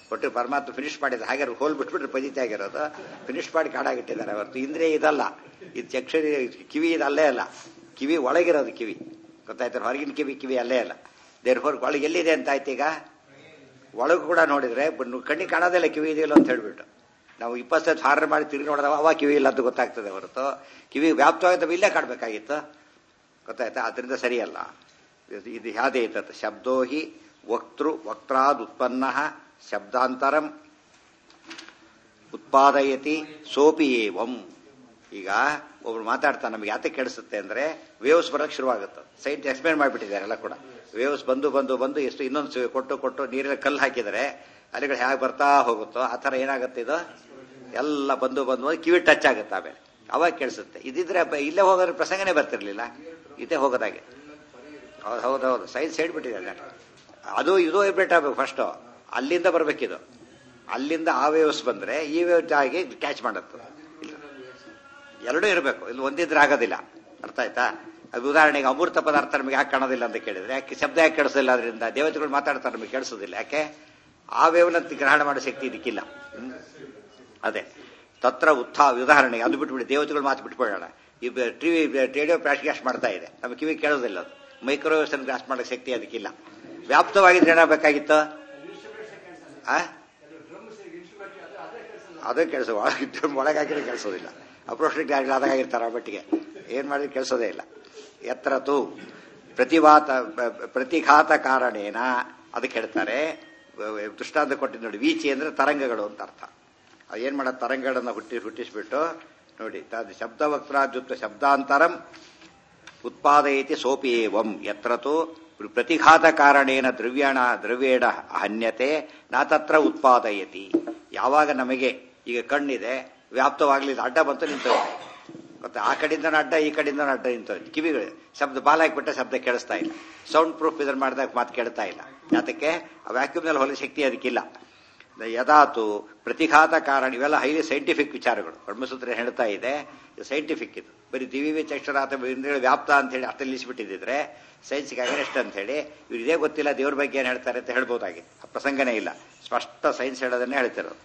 S1: ಒಟ್ಟು ಪರಮಾತ್ಮ ಫಿನಿಶ್ ಮಾಡಿದ ಹಾಗೆ ಹೋಲ್ ಬಿಟ್ಬಿಟ್ರೆ ಪಜಿತಿ ಆಗಿರೋದು ಫಿನಿಶ್ ಮಾಡಿ ಕಾಡಾಗಿಟ್ಟಿದ್ದಾರೆ ಹೊರತು ಇಂದ್ರಿಯ ಇದಲ್ಲ ಇದು ಚಕ್ಷರಿ ಕಿವಿ ಇದು ಅಲ್ಲೇ ಅಲ್ಲ ಕಿವಿ ಒಳಗಿರೋದು ಕಿವಿ ಗೊತ್ತಾಯ್ತಾರೆ ಹೊರಗಿನ ಕಿವಿ ಕಿವಿ ಅಲ್ಲೇ ಅಲ್ಲ ದೇರ್ ಹೊರಗೆ ಒಳಗೆ ಎಲ್ಲಿದೆ ಅಂತ ಆಯ್ತು ಈಗ ಒಳಗೂ ಕೂಡ ನೋಡಿದ್ರೆ ಕಣ್ಣಿಗೆ ಕಾಣೋದಿಲ್ಲ ಕಿವಿ ಇದೆಯಲ್ಲ ಅಂತ ಹೇಳ್ಬಿಟ್ಟು ನಾವು ಇಪ್ಪತ್ತು ಸತಿ ಹಾರ್ಡರ್ ಮಾಡಿ ತಿರುಗಿ ನೋಡಿದಾಗ ಅವ ಕಿವಿ ಇಲ್ಲ ಅಂತ ಗೊತ್ತಾಗ್ತದೆ ಹೊರತು ಕಿವಿ ವ್ಯಾಪ್ತವಾಗಿದೆ ಇಲ್ಲೇ ಕಾಣಬೇಕಾಗಿತ್ತು ಗೊತ್ತಾಯ್ತಾ ಅದರಿಂದ ಸರಿಯಲ್ಲ ಇದು- ಇದು ಯಾವ್ದೇ ಇರ್ತದೆ ಶಬ್ದೋ ಹಿ ವಕ್ತೃ ವಕ್ತಾದ್ ಉತ್ಪನ್ನ ಶಬ್ದಾಂತರಂ ಉತ್ಪಾದಯತಿ ಸೋಪಿ ಏವಂ ಈಗ ಒಬ್ರು ಮಾತಾಡ್ತಾ ನಮ್ಗೆ ಯಾತೆ ಕೆಡಿಸುತ್ತೆ ಅಂದ್ರೆ ವೇವ್ಸ್ ಬರಕ್ ಶುರುವಾಗುತ್ತೆ ಸೈಂಟ್ ಎಕ್ಸ್ಪ್ಲೇನ್ ಮಾಡಿಬಿಟ್ಟಿದ್ದಾರೆ ಎಲ್ಲ ಕೂಡ ವೇವ್ಸ್ ಬಂದು ಬಂದು ಬಂದು ಎಷ್ಟು ಇನ್ನೊಂದು ಸ- ಕೊಟ್ಟು ಕೊಟ್ಟು ನೀರಿನ ಕಲ್ಲು ಹಾಕಿದರೆ ಅಲೆಗಳು ಹೇಗೆ ಬರ್ತಾ ಹೋಗುತ್ತೋ ಆ ಥರ ಏನಾಗುತ್ತೆ ಇದು ಎಲ್ಲ ಬಂದು ಬಂದು ಬಂದು ಕಿವಿ ಟಚ್ ಆಗುತ್ತೆ ಆಮೇಲೆ ಅವಾಗ ಕೇಳಿಸುತ್ತೆ ಇದಿದ್ರೆ ಬ- ಇಲ್ಲೇ ಹೋಗೋದ್ರ ಪ್ರಸಂಗನೇ ಬರ್ತಿರ್ಲಿಲ್ಲ ಇದೇ ಹೋಗೋದಾಗೆ ಹೌದು ಹೌದು ಹೌದು ಸೈನ್ಸ್ ಹೇಳ್ಬಿಟ್ಟಿದ್ದಾರೆ ಅದು ಇದು ವೈಬ್ರೇಟ್ ಆಗಬೇಕು ಫಸ್ಟು ಅಲ್ಲಿಂದ ಬರಬೇಕಿದು ಅಲ್ಲಿಂದ ಆ ವೇವ್ಸ್ ಬಂದ್ರೆ ಈ ವೇವ್ ಆಗಿ ಕ್ಯಾಚ್ ಮಾಡುತ್ತೆ ಇಲ್ಲ ಎರಡೂ ಇರಬೇಕು ಇಲ್ಲಿ ಒಂದಿದ್ರೆ ಆಗೋದಿಲ್ಲ ಅರ್ಥ ಆಯ್ತಾ ಅದು ಉದಾಹರಣೆಗೆ ಅಮೃತ ಪದಾರ್ಥ ನಮಗೆ ಯಾಕೆ ಕಾಣೋದಿಲ್ಲ ಅಂತ ಕೇಳಿದ್ರೆ ಯಾಕೆ ಶಬ್ದ ಯಾಕೆ ಕೇಳಿಸೋದಿಲ್ಲ ಅದರಿಂದ ದೇವತೆಗಳು ಮಾತಾಡ್ತಾರೆ ನಮಗೆ ಕೇಳಿಸೋದಿಲ್ಲ ಯಾಕೆ ಆ ವೇವ್ನ ಗ್ರಹಣ ಮಾಡೋ ಶಕ್ತಿ ಇದಕ್ಕಿಲ್ಲ ಹ್ಮ್? ಅದೇ ತತ್ರ ಉತ್ಥಾ ಉದಾಹರಣೆಗೆ ಅದು ಬಿಟ್ಬಿಡಿ ದೇವತೆಗಳು ಮಾತು ಬಿಟ್ಬಿಡೋಣ ಈ ಟಿವಿ ರೇಡಿಯೋ ಬ್ರಾಡ್ಕಾಸ್ಟ್ ಮಾಡ್ತಾ ಇದೆ ನಮಗೆ ಕಿವಿ ಕೇಳೋದಿಲ್ಲ ಅದು ಮೈಕ್ರೋವೇವ್ಸ್ ಬ್ರಾಸ್ಟ್ ಮಾಡೋ ಶಕ್ತಿ ಅದಕ್ಕಿಲ್ಲ ವ್ಯಾಪ್ತವಾಗಿದ್ರೆ ಏನಾಗಬೇಕಾಗಿತ್ತು ಆ ಅದೇ ಕೆಲಸ ಒಳಗಿದ್ದು ಒಳಗಾಕಿದ್ರೆ ಕೆಲಸೋದಿಲ್ಲ ಅಪ್ರೋಷಿಕ್ ಆದಾಗಿರ್ತಾರೆ ಆ ಮಟ್ಟಿಗೆ ಏನ್ ಮಾಡಿದ್ರೆ ಕೆಲಸೋದೇ ಇಲ್ಲ ಎತ್ತರ ತು ಪ್ರತಿವಾತ ಪ್ರತಿಘಾತ ಕಾರಣೇನ ಅದಕ್ಕೆ ಹೇಳ್ತಾರೆ ದೃಷ್ಟಾಂತ ಕೊಟ್ಟಿದ್ದು ನೋಡಿ ವೀಚಿ ಅಂದ್ರೆ ತರಂಗಗಳು ಅಂತ ಅರ್ಥ ಅದು ಏನ್ ಮಾಡೋದು ತರಂಗಗಳನ್ನ ಹುಟ್ಟಿ ಹುಟ್ಟಿಸ್ಬಿಟ್ಟು ನೋಡಿ ತದ್ ಶಬ್ದವಕ್ರಾದ್ಯುಕ್ತ ಶಬ್ದಾಂತರಂ ಉತ್ಪಾದಯತಿ ಸೋಪಿ ಏವಂ ಯತ್ರತು ಪ್ರತಿಘಾತ ಕಾರಣೇನ ದ್ರವ್ಯಣ ದ್ರವ್ಯೇಣ ಹನ್ಯತೆ ನಾ ತತ್ರ ಉತ್ಪಾದಯತಿ ಯಾವಾಗ ನಮಗೆ ಈಗ ಕಣ್ಣಿದೆ ವ್ಯಾಪ್ತವಾಗ್ಲಿಲ್ಲ ಅಡ್ಡ ಬಂತು ನಿಂತೋಯ್ತು ಮತ್ತೆ ಆ ಕಡೆಯಿಂದ ಅಡ್ಡ ಈ ಕಡೆಯಿಂದ ಅಡ್ಡ ನಿಂತೋಯ್ತು ಕಿವಿಗಳು ಶಬ್ದ ಬಾಲ ಹಾಕ್ಬಿಟ್ಟ ಶಬ್ದ ಕೇಳಿಸ್ತಾ ಇಲ್ಲ ಸೌಂಡ್ ಪ್ರೂಫ್ ಇದನ್ನ ಮಾಡಿದಾಗ ಮಾತು ಕೇಳ್ತಾ ಇಲ್ಲ ಯಾತಕ್ಕೆ ಆ ವ್ಯಾಕ್ಯೂಮ್ನಲ್ಲಿ ಹೊಲ ಶಕ್ತಿ ಅದಕ್ಕಿಲ್ಲ ಯದಾತು ಪ್ರತಿಘಾತ ಕಾರಣ ಇವೆಲ್ಲ ಹೈಲಿ ಸೈಂಟಿಫಿಕ್ ವಿಚಾರಗಳು ಬ್ರಹ್ಮಸೂತ್ರ ಹೇಳ್ತಾ ಇದೆ ಇದು ಸೈಂಟಿಫಿಕ್ ಇದು ಬರೀ ದಿವ್ಯ ಚಕ್ಷರ ಅಥವಾ ಇಂದ್ರಿಯ ವ್ಯಾಪ್ತ ಅಂತ ಹೇಳಿ ಅರ್ಥ ನಿಲ್ಲಿಸ್ಬಿಟ್ಟಿದ್ರೆ ಸೈನ್ಸ್ಗೆ ಅಗನೆಸ್ಟ್ ಅಂತ ಹೇಳಿ ಇವ್ರು ಇದೇ ಗೊತ್ತಿಲ್ಲ ದೇವ್ರ ಬಗ್ಗೆ ಏನು ಹೇಳ್ತಾರೆ ಅಂತ ಹೇಳ್ಬೋದಾಗಿದೆ ಆ ಪ್ರಸಂಗನೇ ಇಲ್ಲ ಸ್ಪಷ್ಟ ಸೈನ್ಸ್ ಹೇಳೋದನ್ನೇ ಹೇಳ್ತಿರೋದು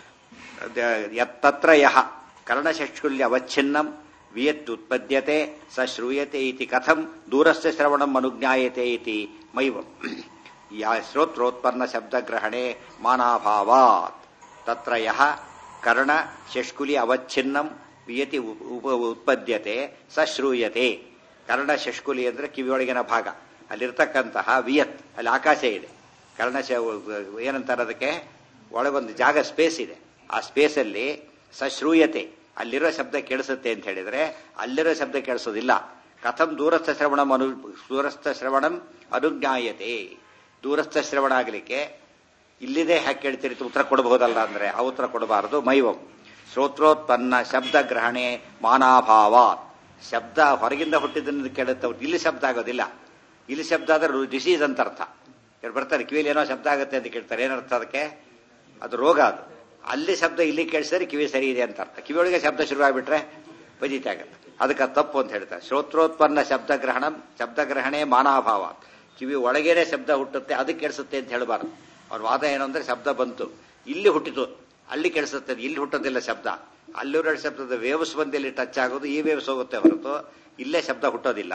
S1: ಯತ್ತತ್ರ ಯಹ ಕರ್ಣಶಕ್ಷುಲ್ಯ ಅವಚ್ಛಿನ್ನಂ ವಿಯತ್ ಉತ್ಪದ್ಯತೆ ಸ ಶ್ರೂಯತೆ ಇತಿ ಕಥಂ ದೂರಸ್ಥ ಶ್ರವಣಂ ಅನುಜ್ಞಾಯತೆ ಇತಿ ಮೈವಂ ಯಾ ಶ್ರೋತ್ರೋತ್ಪನ್ನ ಶಬ್ದಗ್ರಹಣೆ ಮಾನಾಭಾವಾತ್ ತತ್ರ ಯಹ ಕರ್ಣ ಶಷ್ಕುಲಿ ಅವಚ್ಛಿನ್ನಂ ವಿಯತಿ ಉಪ ಉತ್ಪದ್ಯತೆ ಸ ಶ್ರೂಯತೆ ಕರ್ಣ ಶಷ್ಕುಲಿ ಅಂದ್ರೆ ಕಿವಿಯೊಳಗಿನ ಭಾಗ ಅಲ್ಲಿರ್ತಕ್ಕಂತಹ ವಿಯತ್ ಅಲ್ಲಿ ಆಕಾಶ ಇದೆ ಕರ್ಣ ಶ ಏನಂತಾರೆ ಅದಕ್ಕೆ ಒಳಗೊಂದು ಜಾಗ ಸ್ಪೇಸ್ ಇದೆ ಆ ಸ್ಪೇಸಲ್ಲಿ ಸಶ್ರೂಯತೆ ಅಲ್ಲಿರೋ ಶಬ್ದ ಕೇಳಿಸುತ್ತೆ ಅಂತ ಹೇಳಿದ್ರೆ ಅಲ್ಲಿರೋ ಶಬ್ದ ಕೇಳಿಸೋದಿಲ್ಲ ಕಥಂ ದೂರಸ್ಥ ಶ್ರವಣಂ ಅನು ದೂರಸ್ಥ ಶ್ರವಣಂ ಅನುಜ್ಞಾಯತೆ ದೂರಸ್ಥ ಶ್ರವಣ ಆಗಲಿಕ್ಕೆ ಇಲ್ಲಿದೆ ಹ್ಯಾಕೆ ಕೇಳ್ತೀರಿ ಅಂತ ಉತ್ತರ ಕೊಡಬಹುದಲ್ಲ ಅಂದ್ರೆ ಆ ಉತ್ತರ ಕೊಡಬಾರದು ಮೈವಂ ಶ್ರೋತ್ರೋತ್ಪನ್ನ ಶಬ್ದ ಗ್ರಹಣೆ ಮಾನಾಭಾವ ಶಬ್ದ ಹೊರಗಿಂದ ಹುಟ್ಟಿದ್ದನ್ನು ಕೇಳುತ್ತೆ ಇಲ್ಲಿ ಶಬ್ದ ಆಗೋದಿಲ್ಲ ಇಲ್ಲಿ ಶಬ್ದ ಆದ್ರೆ ಡಿಸೀಸ್ ಅಂತ ಅರ್ಥ ಇವ್ರು ಬರ್ತಾರೆ ಕಿವಿಲಿ ಏನೋ ಶಬ್ದ ಆಗುತ್ತೆ ಅಂತ ಕೇಳ್ತಾರೆ ಏನರ್ಥ ಅದಕ್ಕೆ ಅದು ರೋಗ ಅದು ಅಲ್ಲಿ ಶಬ್ದ ಇಲ್ಲಿ ಕೇಳಿಸಿದ್ರೆ ಕಿವಿ ಸರಿ ಇದೆ ಅಂತ ಅರ್ಥ ಕಿವಿಯೊಳಗೆ ಶಬ್ದ ಶುರುವಾಗ್ಬಿಟ್ರೆ ಬಜಿತೆ ಆಗುತ್ತೆ ಅದಕ್ಕೆ ಅದು ತಪ್ಪು ಅಂತ ಹೇಳ್ತಾರೆ ಶ್ರೋತ್ರೋತ್ಪನ್ನ ಶಬ್ದ ಗ್ರಹಣ ಶಬ್ದ ಗ್ರಹಣೆ ಮಾನಾಭಾವ ಕಿವಿ ಒಳಗೇನೆ ಶಬ್ದ ಹುಟ್ಟುತ್ತೆ ಅದಕ್ಕೆ ಕೆಡಿಸುತ್ತೆ ಅಂತ ಹೇಳಬಾರ್ದು ಅವ್ರ ವಾದ ಏನು ಅಂದ್ರೆ ಶಬ್ದ ಬಂತು ಇಲ್ಲಿ ಹುಟ್ಟಿತು ಅಲ್ಲಿ ಕೆಡಿಸುತ್ತೆ ಇಲ್ಲಿ ಹುಟ್ಟೋದಿಲ್ಲ ಶಬ್ದ ಅಲ್ಲಿರೋ ಶಬ್ದದ ವೇವ್ಸ್ ಬಂದಲ್ಲಿ ಟಚ್ ಆಗೋದು ಈ ವೇವ್ಸ್ ಹೋಗುತ್ತೆ ಹೊರತು ಇಲ್ಲೇ ಶಬ್ದ ಹುಟ್ಟೋದಿಲ್ಲ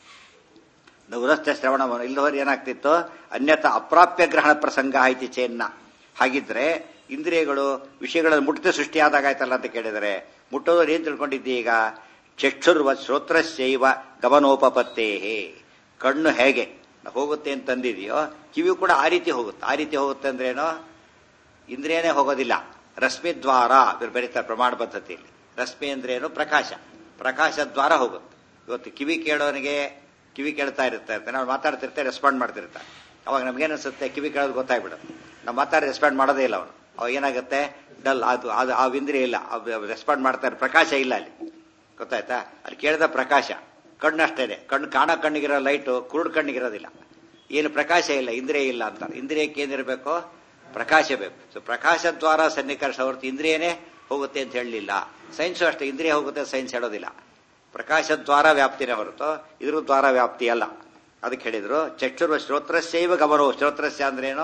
S1: ನವರಸ್ಥ ಶ್ರವಣ ಇಲ್ಲದವರು ಏನಾಗ್ತಿತ್ತು ಅನ್ಯಥ ಅಪ್ರಾಪ್ಯ ಗ್ರಹಣ ಪ್ರಸಂಗ ಆಯ್ತು ಚೇನ್ನ ಹಾಗಿದ್ರೆ ಇಂದ್ರಿಯಗಳು ವಿಷಯಗಳನ್ನು ಮುಟ್ಟಿದ ಸೃಷ್ಟಿಯಾದಾಗ ಆಯ್ತಲ್ಲ ಅಂತ ಕೇಳಿದರೆ ಮುಟ್ಟೋದವ್ರು ಏನ್ ತಿಳ್ಕೊಂಡಿದ್ದಿ ಈಗ ಚಕ್ಷುರ್ವ ಶ್ರೋತ್ರಶೈವ ಗಮನೋಪಪತ್ತೇಹೇ ಕಣ್ಣು ಹೇಗೆ ಹೋಗುತ್ತೆ ಅಂತ ತಂದಿದೆಯೋ ಕಿವಿ ಕೂಡ ಆ ರೀತಿ ಹೋಗುತ್ತೆ ಆ ರೀತಿ ಹೋಗುತ್ತೆ ಅಂದ್ರೇನೋ ಇಂದ್ರಿಯನೇ ಹೋಗೋದಿಲ್ಲ ರಶ್ಮಿ ದ್ವಾರ ಇವ್ರು ಬರೀತಾರೆ ಪ್ರಮಾಣ ಪದ್ಧತಿಯಲ್ಲಿ ರಶ್ಮಿ ಅಂದ್ರೇನು ಪ್ರಕಾಶ ಪ್ರಕಾಶ ದ್ವಾರ ಹೋಗುತ್ತೆ ಇವತ್ತು ಕಿವಿ ಕೇಳೋನಿಗೆ ಕಿವಿ ಕೇಳ್ತಾ ಇರುತ್ತೆ ನಾವು ಮಾತಾಡ್ತಿರ್ತಾರೆ ರೆಸ್ಪಾಂಡ್ ಮಾಡ್ತಿರ್ತಾರೆ ಅವಾಗ ನಮ್ಗೇನ್ ಅನ್ಸುತ್ತೆ ಕಿವಿ ಕೇಳೋದು ಗೊತ್ತಾಗ್ಬಿಡುತ್ತೆ ನಾವು ಮಾತಾಡಿ ರೆಸ್ಪಾಂಡ್ ಮಾಡೋದೇ ಇಲ್ಲ ಅವನು ಅವಾಗ ಏನಾಗುತ್ತೆ ಡಲ್ ಅದು ಅದು ಆ ಇಂದ್ರಿಯ ಇಲ್ಲ ರೆಸ್ಪಾಂಡ್ ಮಾಡ್ತಾರೆ ಪ್ರಕಾಶ ಇಲ್ಲ ಅಲ್ಲಿ ಗೊತ್ತಾಯ್ತಾ ಅಲ್ಲಿ ಕೇಳಿದ ಪ್ರಕಾಶ ಕಣ್ಣು ಅಷ್ಟೇನೆ ಕಣ್ಣು ಕಾಣೋ ಕಣ್ಣಿಗಿರೋ ಲೈಟು ಕುರುಡು ಕಣ್ಣಿಗಿರೋದಿಲ್ಲ ಏನು ಪ್ರಕಾಶ ಇಲ್ಲ ಇಂದ್ರಿಯ ಇಲ್ಲ ಅಂತ ಇಂದ್ರಿಯಕ್ಕೆ ಏನಿರಬೇಕು ಪ್ರಕಾಶ ಬೇಕು ಸೊ ಪ್ರಕಾಶ ದ್ವಾರ ಸನ್ನಿಕರ್ಷ ಹೊರತು ಇಂದ್ರಿಯನೇ ಹೋಗುತ್ತೆ ಅಂತ ಹೇಳಲಿಲ್ಲ ಸೈನ್ಸು ಅಷ್ಟೇ ಇಂದ್ರಿಯ ಹೋಗುತ್ತೆ ಸೈನ್ಸ್ ಹೇಳೋದಿಲ್ಲ ಪ್ರಕಾಶ ದ್ವಾರ ವ್ಯಾಪ್ತಿನೇ ಹೊರತು ಇದ್ರ ದ್ವಾರ ವ್ಯಾಪ್ತಿ ಅಲ್ಲ ಅದಕ್ಕೆ ಹೇಳಿದ್ರು ಚಕ್ಷುರ್ವ ಶ್ರೋತ್ರಸ್ಯೈವ ಗಮನವು ಶ್ರೋತ್ರಸ್ಯ ಅಂದ್ರೇನು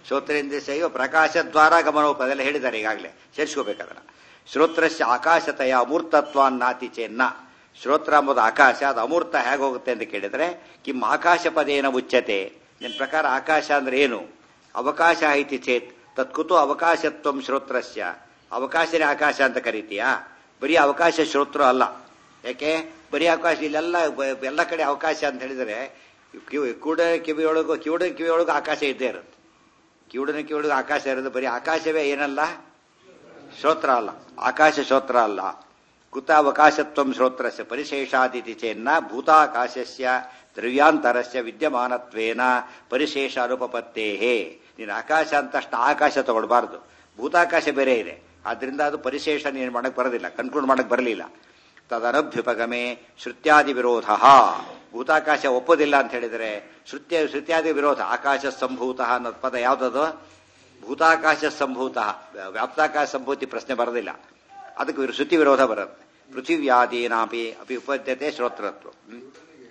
S1: ಶ್ರೋತ್ರೇಂದ್ರಿಯ ಪ್ರಕಾಶದ್ವಾರ ಗಮನೋಪ ಅದೆಲ್ಲ ಹೇಳಿದ್ದಾರೆ ಈಗಾಗಲೇ ಸೇರಿಸ್ಕೋಬೇಕದನ್ನ ಶ್ರೋತ್ರಸ್ಯ ಆಕಾಶತೆಯ ಅಮೂರ್ತತ್ವಾನ್ನಾತಿ ಚೆನ್ನ ಶ್ರೋತ್ರ ಎಂಬುದು ಆಕಾಶ ಅದು ಅಮೂರ್ತ ಹೇಗೆ ಹೋಗುತ್ತೆ ಅಂತ ಕೇಳಿದ್ರೆ ಕಿಂ ಆಕಾಶ ಪದೇನ ಉಚ್ಯತೆ ನಿನ್ನ ಪ್ರಕಾರ ಆಕಾಶ ಅಂದ್ರೆ ಏನು ಅವಕಾಶ ಐತಿ ಚೇತ್ ತತ್ಕುತು ಅವಕಾಶತ್ವಂ ಶ್ರೋತ್ರಸ್ಯ ಅವಕಾಶನೇ ಆಕಾಶ ಅಂತ ಕರಿತೀಯಾ ಬರೀ ಅವಕಾಶ ಶ್ರೋತ್ರ ಅಲ್ಲ ಯಾಕೆ ಬರೀ ಅವಕಾಶ ಇಲ್ಲೆಲ್ಲ ಬ- ಎಲ್ಲ ಕಡೆ ಅವಕಾಶ ಅಂತ ಹೇಳಿದರೆ ಕಿವಿ ಕೂಡ ಕಿವಿಯೊಳಗು ಕಿವುಡ ಕಿವಿಯೊಳಗು ಆಕಾಶ ಇದ್ದೇ ಇರುತ್ತೆ ಕಿವುಡನ ಕಿವಿಯೊಳಗು ಆಕಾಶ ಇರೋದು ಬರೀ ಆಕಾಶವೇ ಏನಲ್ಲ ಶ್ರೋತ್ರ ಅಲ್ಲ ಆಕಾಶ ಶ್ರೋತ್ರ ಅಲ್ಲ ಕುತಾವಕಾಶತ್ವಂ ಶ್ರೋತ್ರಸ್ಯ ಪರಿಶೇಷಾದಿತಿ ಚೇನ್ನ ಭೂತಾಕಾಶಸ್ಯ ದ್ರವ್ಯಾಂತರಸ್ಯ ವಿದ್ಯಮಾನತ್ವೇನ ಪರಿಶೇಷ ಅನುಪಪತ್ತೇಹೇ ನೀನು ಆಕಾಶ ಅಂತಷ್ಟು ಆಕಾಶ ತಗೊಳ್ಬಾರ್ದು ಭೂತಾಕಾಶ ಬೇರೆ ಇದೆ ಆದ್ರಿಂದ ಅದು ಪರಿಶೇಷ ನೀನು ಮಾಡಕ್ ಬರೋದಿಲ್ಲ ಕನ್ಕ್ಲೂಡ್ ಮಾಡಕ್ ಬರಲಿಲ್ಲ ತದನಭ್ಯುಪಗಮೆ ಶ್ರುತ್ಯಾದಿ ವಿರೋಧ ಭೂತಾಕಾಶ ಒಪ್ಪೋದಿಲ್ಲ ಅಂತ ಹೇಳಿದರೆ ಶ್ರುತ್ಯ ಶ್ರುತ್ಯಾದಿ ವಿರೋಧ ಆಕಾಶ ಸಂಭೂತ ಅನ್ನೋದು ಪದ ಯಾವುದದು ಭೂತಾಕಾಶ ಸಂಭೂತ ವ್ಯಾಪ್ತಾಕಾಶ ಸಂಭೂತಿ ಪ್ರಶ್ನೆ ಬರೋದಿಲ್ಲ ಅದಕ್ಕೆ ವಿರು- ಶ್ರುತಿ ವಿರೋಧ ಬರುತ್ತೆ ಪೃಥಿವ್ಯಾದೀನಾಪಿ ಅಪಿ ಉಪದ್ಯತೆ ಶ್ರೋತ್ರತ್ವ ಹ್ಮ್.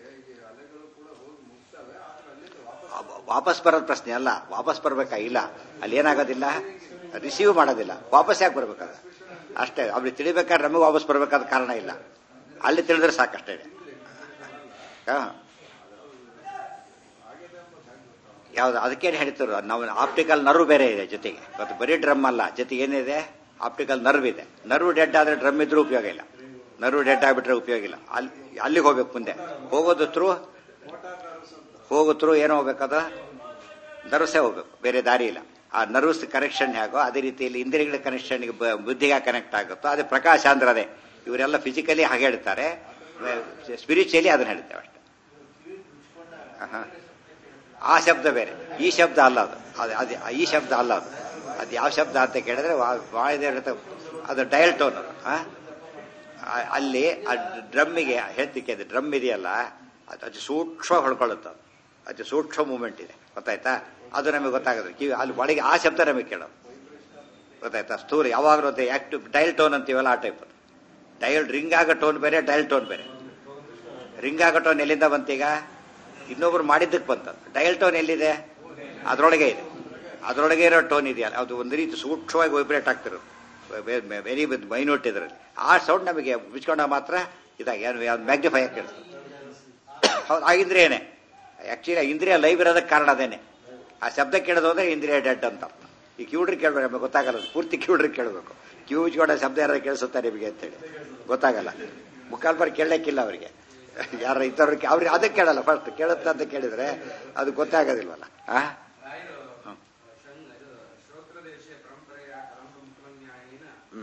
S1: ವಾಪಸ್ ಬರೋದು ಪ್ರಶ್ನೆ ಅಲ್ಲ ವಾಪಸ್ ಬರ್ಬೇಕಾ ಇಲ್ಲ ಅಲ್ಲಿ ಏನಾಗೋದಿಲ್ಲ ರಿಸೀವ್ ಮಾಡೋದಿಲ್ಲ ವಾಪಸ್ ಯಾಕೆ ಬರ್ಬೇಕಾದ್ರೆ ಅಷ್ಟೇ ಅವ್ರಿಗೆ ತಿಳಿಬೇಕಾದ್ರೆ ನಮಗೆ ವಾಪಸ್ ಬರ್ಬೇಕಾದ ಕಾರಣ ಇಲ್ಲ ಅಲ್ಲಿ ತಿಳಿದ್ರೆ ಸಾಕಷ್ಟೇ ಹಾ ಯಾವ್ದು ಅದಕ್ಕೇನು ಹೇಳ್ತಿರೋ ನಾವು ಆಪ್ಟಿಕಲ್ ನರ್ವ್ ಬೇರೆ ಇದೆ ಜೊತೆಗೆ ಇವತ್ತು ಬರೀ ಡ್ರಮ್ ಅಲ್ಲ ಜೊತೆಗೆ ಏನಿದೆ ಆಪ್ಟಿಕಲ್ ನರ್ವ್ ಇದೆ ನರ್ವ್ ಡೆಡ್ ಆದ್ರೆ ಡ್ರಮ್ ಇದ್ರೂ ಉಪಯೋಗ ಇಲ್ಲ ನರ್ವ್ ಡೆಡ್ ಆಗಿಬಿಟ್ರೆ ಉಪಯೋಗ ಇಲ್ಲ ಅಲ್ಲಿ ಅಲ್ಲಿಗೆ ಹೋಗ್ಬೇಕು ಮುಂದೆ ಹೋಗೋದು ಥ್ರೂ ಹೋಗೋ ಥ್ರೂ ಏನು ಹೋಗ್ಬೇಕದ ನರ್ವ್ಸೇ ಹೋಗ್ಬೇಕು ಬೇರೆ ದಾರಿ ಇಲ್ಲ ಆ ನರ್ವ್ಸ್ ಕನೆಕ್ಷನ್ ಹೇಗೋ ಅದೇ ರೀತಿಯಲ್ಲಿ ಇಂದ್ರಿಯಗಳ ಕನೆಕ್ಷನ್ ಬುದ್ಧಿಗೆ ಕನೆಕ್ಟ್ ಆಗುತ್ತೋ ಅದೇ ಪ್ರಕಾಶ ಅಂದ್ರೆ ಅದೇ ಇವರೆಲ್ಲ ಫಿಸಿಕಲಿ ಹಾಗೆ ಹೇಳ್ತಾರೆ ಸ್ಪಿರಿಚುಯಲಿ ಅದನ್ನ ಹೇಳ್ತೇವೆ ಅಷ್ಟೇ ಆಹಾ. ಆ ಶಬ್ದ ಬೇರೆ ಈ ಶಬ್ದ ಅಲ್ಲ ಅದು ಅದು ಅದು ಈ ಶಬ್ದ ಅಲ್ಲ ಅದು ಅದು ಯಾವ ಶಬ್ದ ಅಂತ ಕೇಳಿದ್ರೆ ವಾ- ವಾಯುದೇವ ಹೇಳ್ತಾ- ಅದು ಡಯಲ್ ಟೋನ್ ಅದು ಆ? ಆ- ಅಲ್ಲಿ ಆ ಡ್ರಮ್ಮಿಗೆ ಹೇಳ್ತಿಕ್ಕೆ ಅದು ಡ್ರಮ್ ಇದೆಯಲ್ಲ ಅದು ಅತಿ ಸೂಕ್ಷ್ಮ ಹೊಳ್ಕೊಳ್ಳುತ್ತೆ ಅದು ಅತಿ ಸೂಕ್ಷ್ಮ ಮೂಮೆಂಟ್ ಇದೆ ಗೊತ್ತಾಯ್ತಾ ಅದು ನಮಗೆ ಗೊತ್ತಾಗುತ್ತೆ ಕಿವಿ ಅಲ್ಲಿ ಒಳಗೆ ಆ ಶಬ್ದ ನಮಗೆ ಕೇಳೋದು ಗೊತ್ತಾಯ್ತಾ ಸ್ಥೂಲ ಯಾವಾಗಲೂ ಅಂತ ಆಕ್ಟಿವ್ ಡಯಲ್ ಟೋನ್ ಅಂತೀವಲ್ಲ ಆ ಟೈಪ್ ಡಯಲ್ ರಿಂಗ್ ಆಗೋ ಟೋನ್ ಬೇರೆ ಡಯಲ್ ಟೋನ್ ಬೇರೆ ರಿಂಗ್ ಆಗೋ ಟೋನ್ ಎಲ್ಲಿಂದ ಬಂತೀಗ ಇನ್ನೊಬ್ರು ಮಾಡಿದ್ದಕ್ಕೆ ಬಂತದ್ದು ಡಯಲ್ ಟೋನ್ ಎಲ್ಲಿದೆ ಅದರೊಳಗೆ ಇದೆ ಅದರೊಳಗೆ ಇರೋ ಟೋನ್ ಇದೆಯಲ್ಲ ಅದು ಒಂದು ರೀತಿ ಸೂಕ್ಷ್ಮವಾಗಿ ವೈಬ್ರೇಟ್ ಆಗ್ತಿರೋದು ವೆರಿ ಮೈನ್ಯೂಟ್ ಇದರಲ್ಲಿ ಆ ಸೌಂಡ್ ನಮಗೆ ಬಿಚ್ಕೊಂಡಾಗ ಮಾತ್ರ ಇದಾಗಿ ಮ್ಯಾಗ್ನಿಫೈ ಆಗಿ ಕೇಳ್ತದೆ ಹೌದು ಆ ಇಂದ್ರಿಯನೇ ಆಕ್ಚುಲಿ ಇಂದ್ರಿಯ ಲೈವ್ ಇರೋದಕ್ಕೆ ಕಾರಣ ಅದೇನೆ ಆ ಶಬ್ದ ಕೇಳೋದು ಅಂದ್ರೆ ಇಂದ್ರಿಯ ಡೆಡ್ ಅಂತ ಅರ್ಥ ಈ ಕಿವುಡ್ರಿಗೆ ಕೇಳ್ಬೇಕು ನಮಗೆ ಗೊತ್ತಾಗಲ್ಲ ಅದು. ಪೂರ್ತಿ ಕಿವುಡ್ರಿಗೆ ಕೇಳಬೇಕು ಕಿವು ಉಜ್ಕೊಂಡ ಶಬ್ದ ಯಾರು ಕೇಳಿಸುತ್ತಾರೆ ನಿಮಗೆ ಅಂತೇಳಿ ಗೊತ್ತಾಗಲ್ಲ ಮುಕ್ಕಾಲ್ ಬಾರಿ ಕೇಳಕ್ಕಿಲ್ಲ ಅವರಿಗೆ ಯಾರು ಇದ್ದವ್ರಿಗೆ ಅವ್ರಿಗೆ ಅದಕ್ಕೆ ಕೇಳಲ್ಲ ಫಸ್ಟ್ ಕೇಳುತ್ತೆ ಅಂತ ಕೇಳಿದ್ರೆ ಅದು ಗೊತ್ತಾಗೋದಿಲ್ವಲ್ಲ ಆ ಹ್ಮ್. ಹ್ಮ್.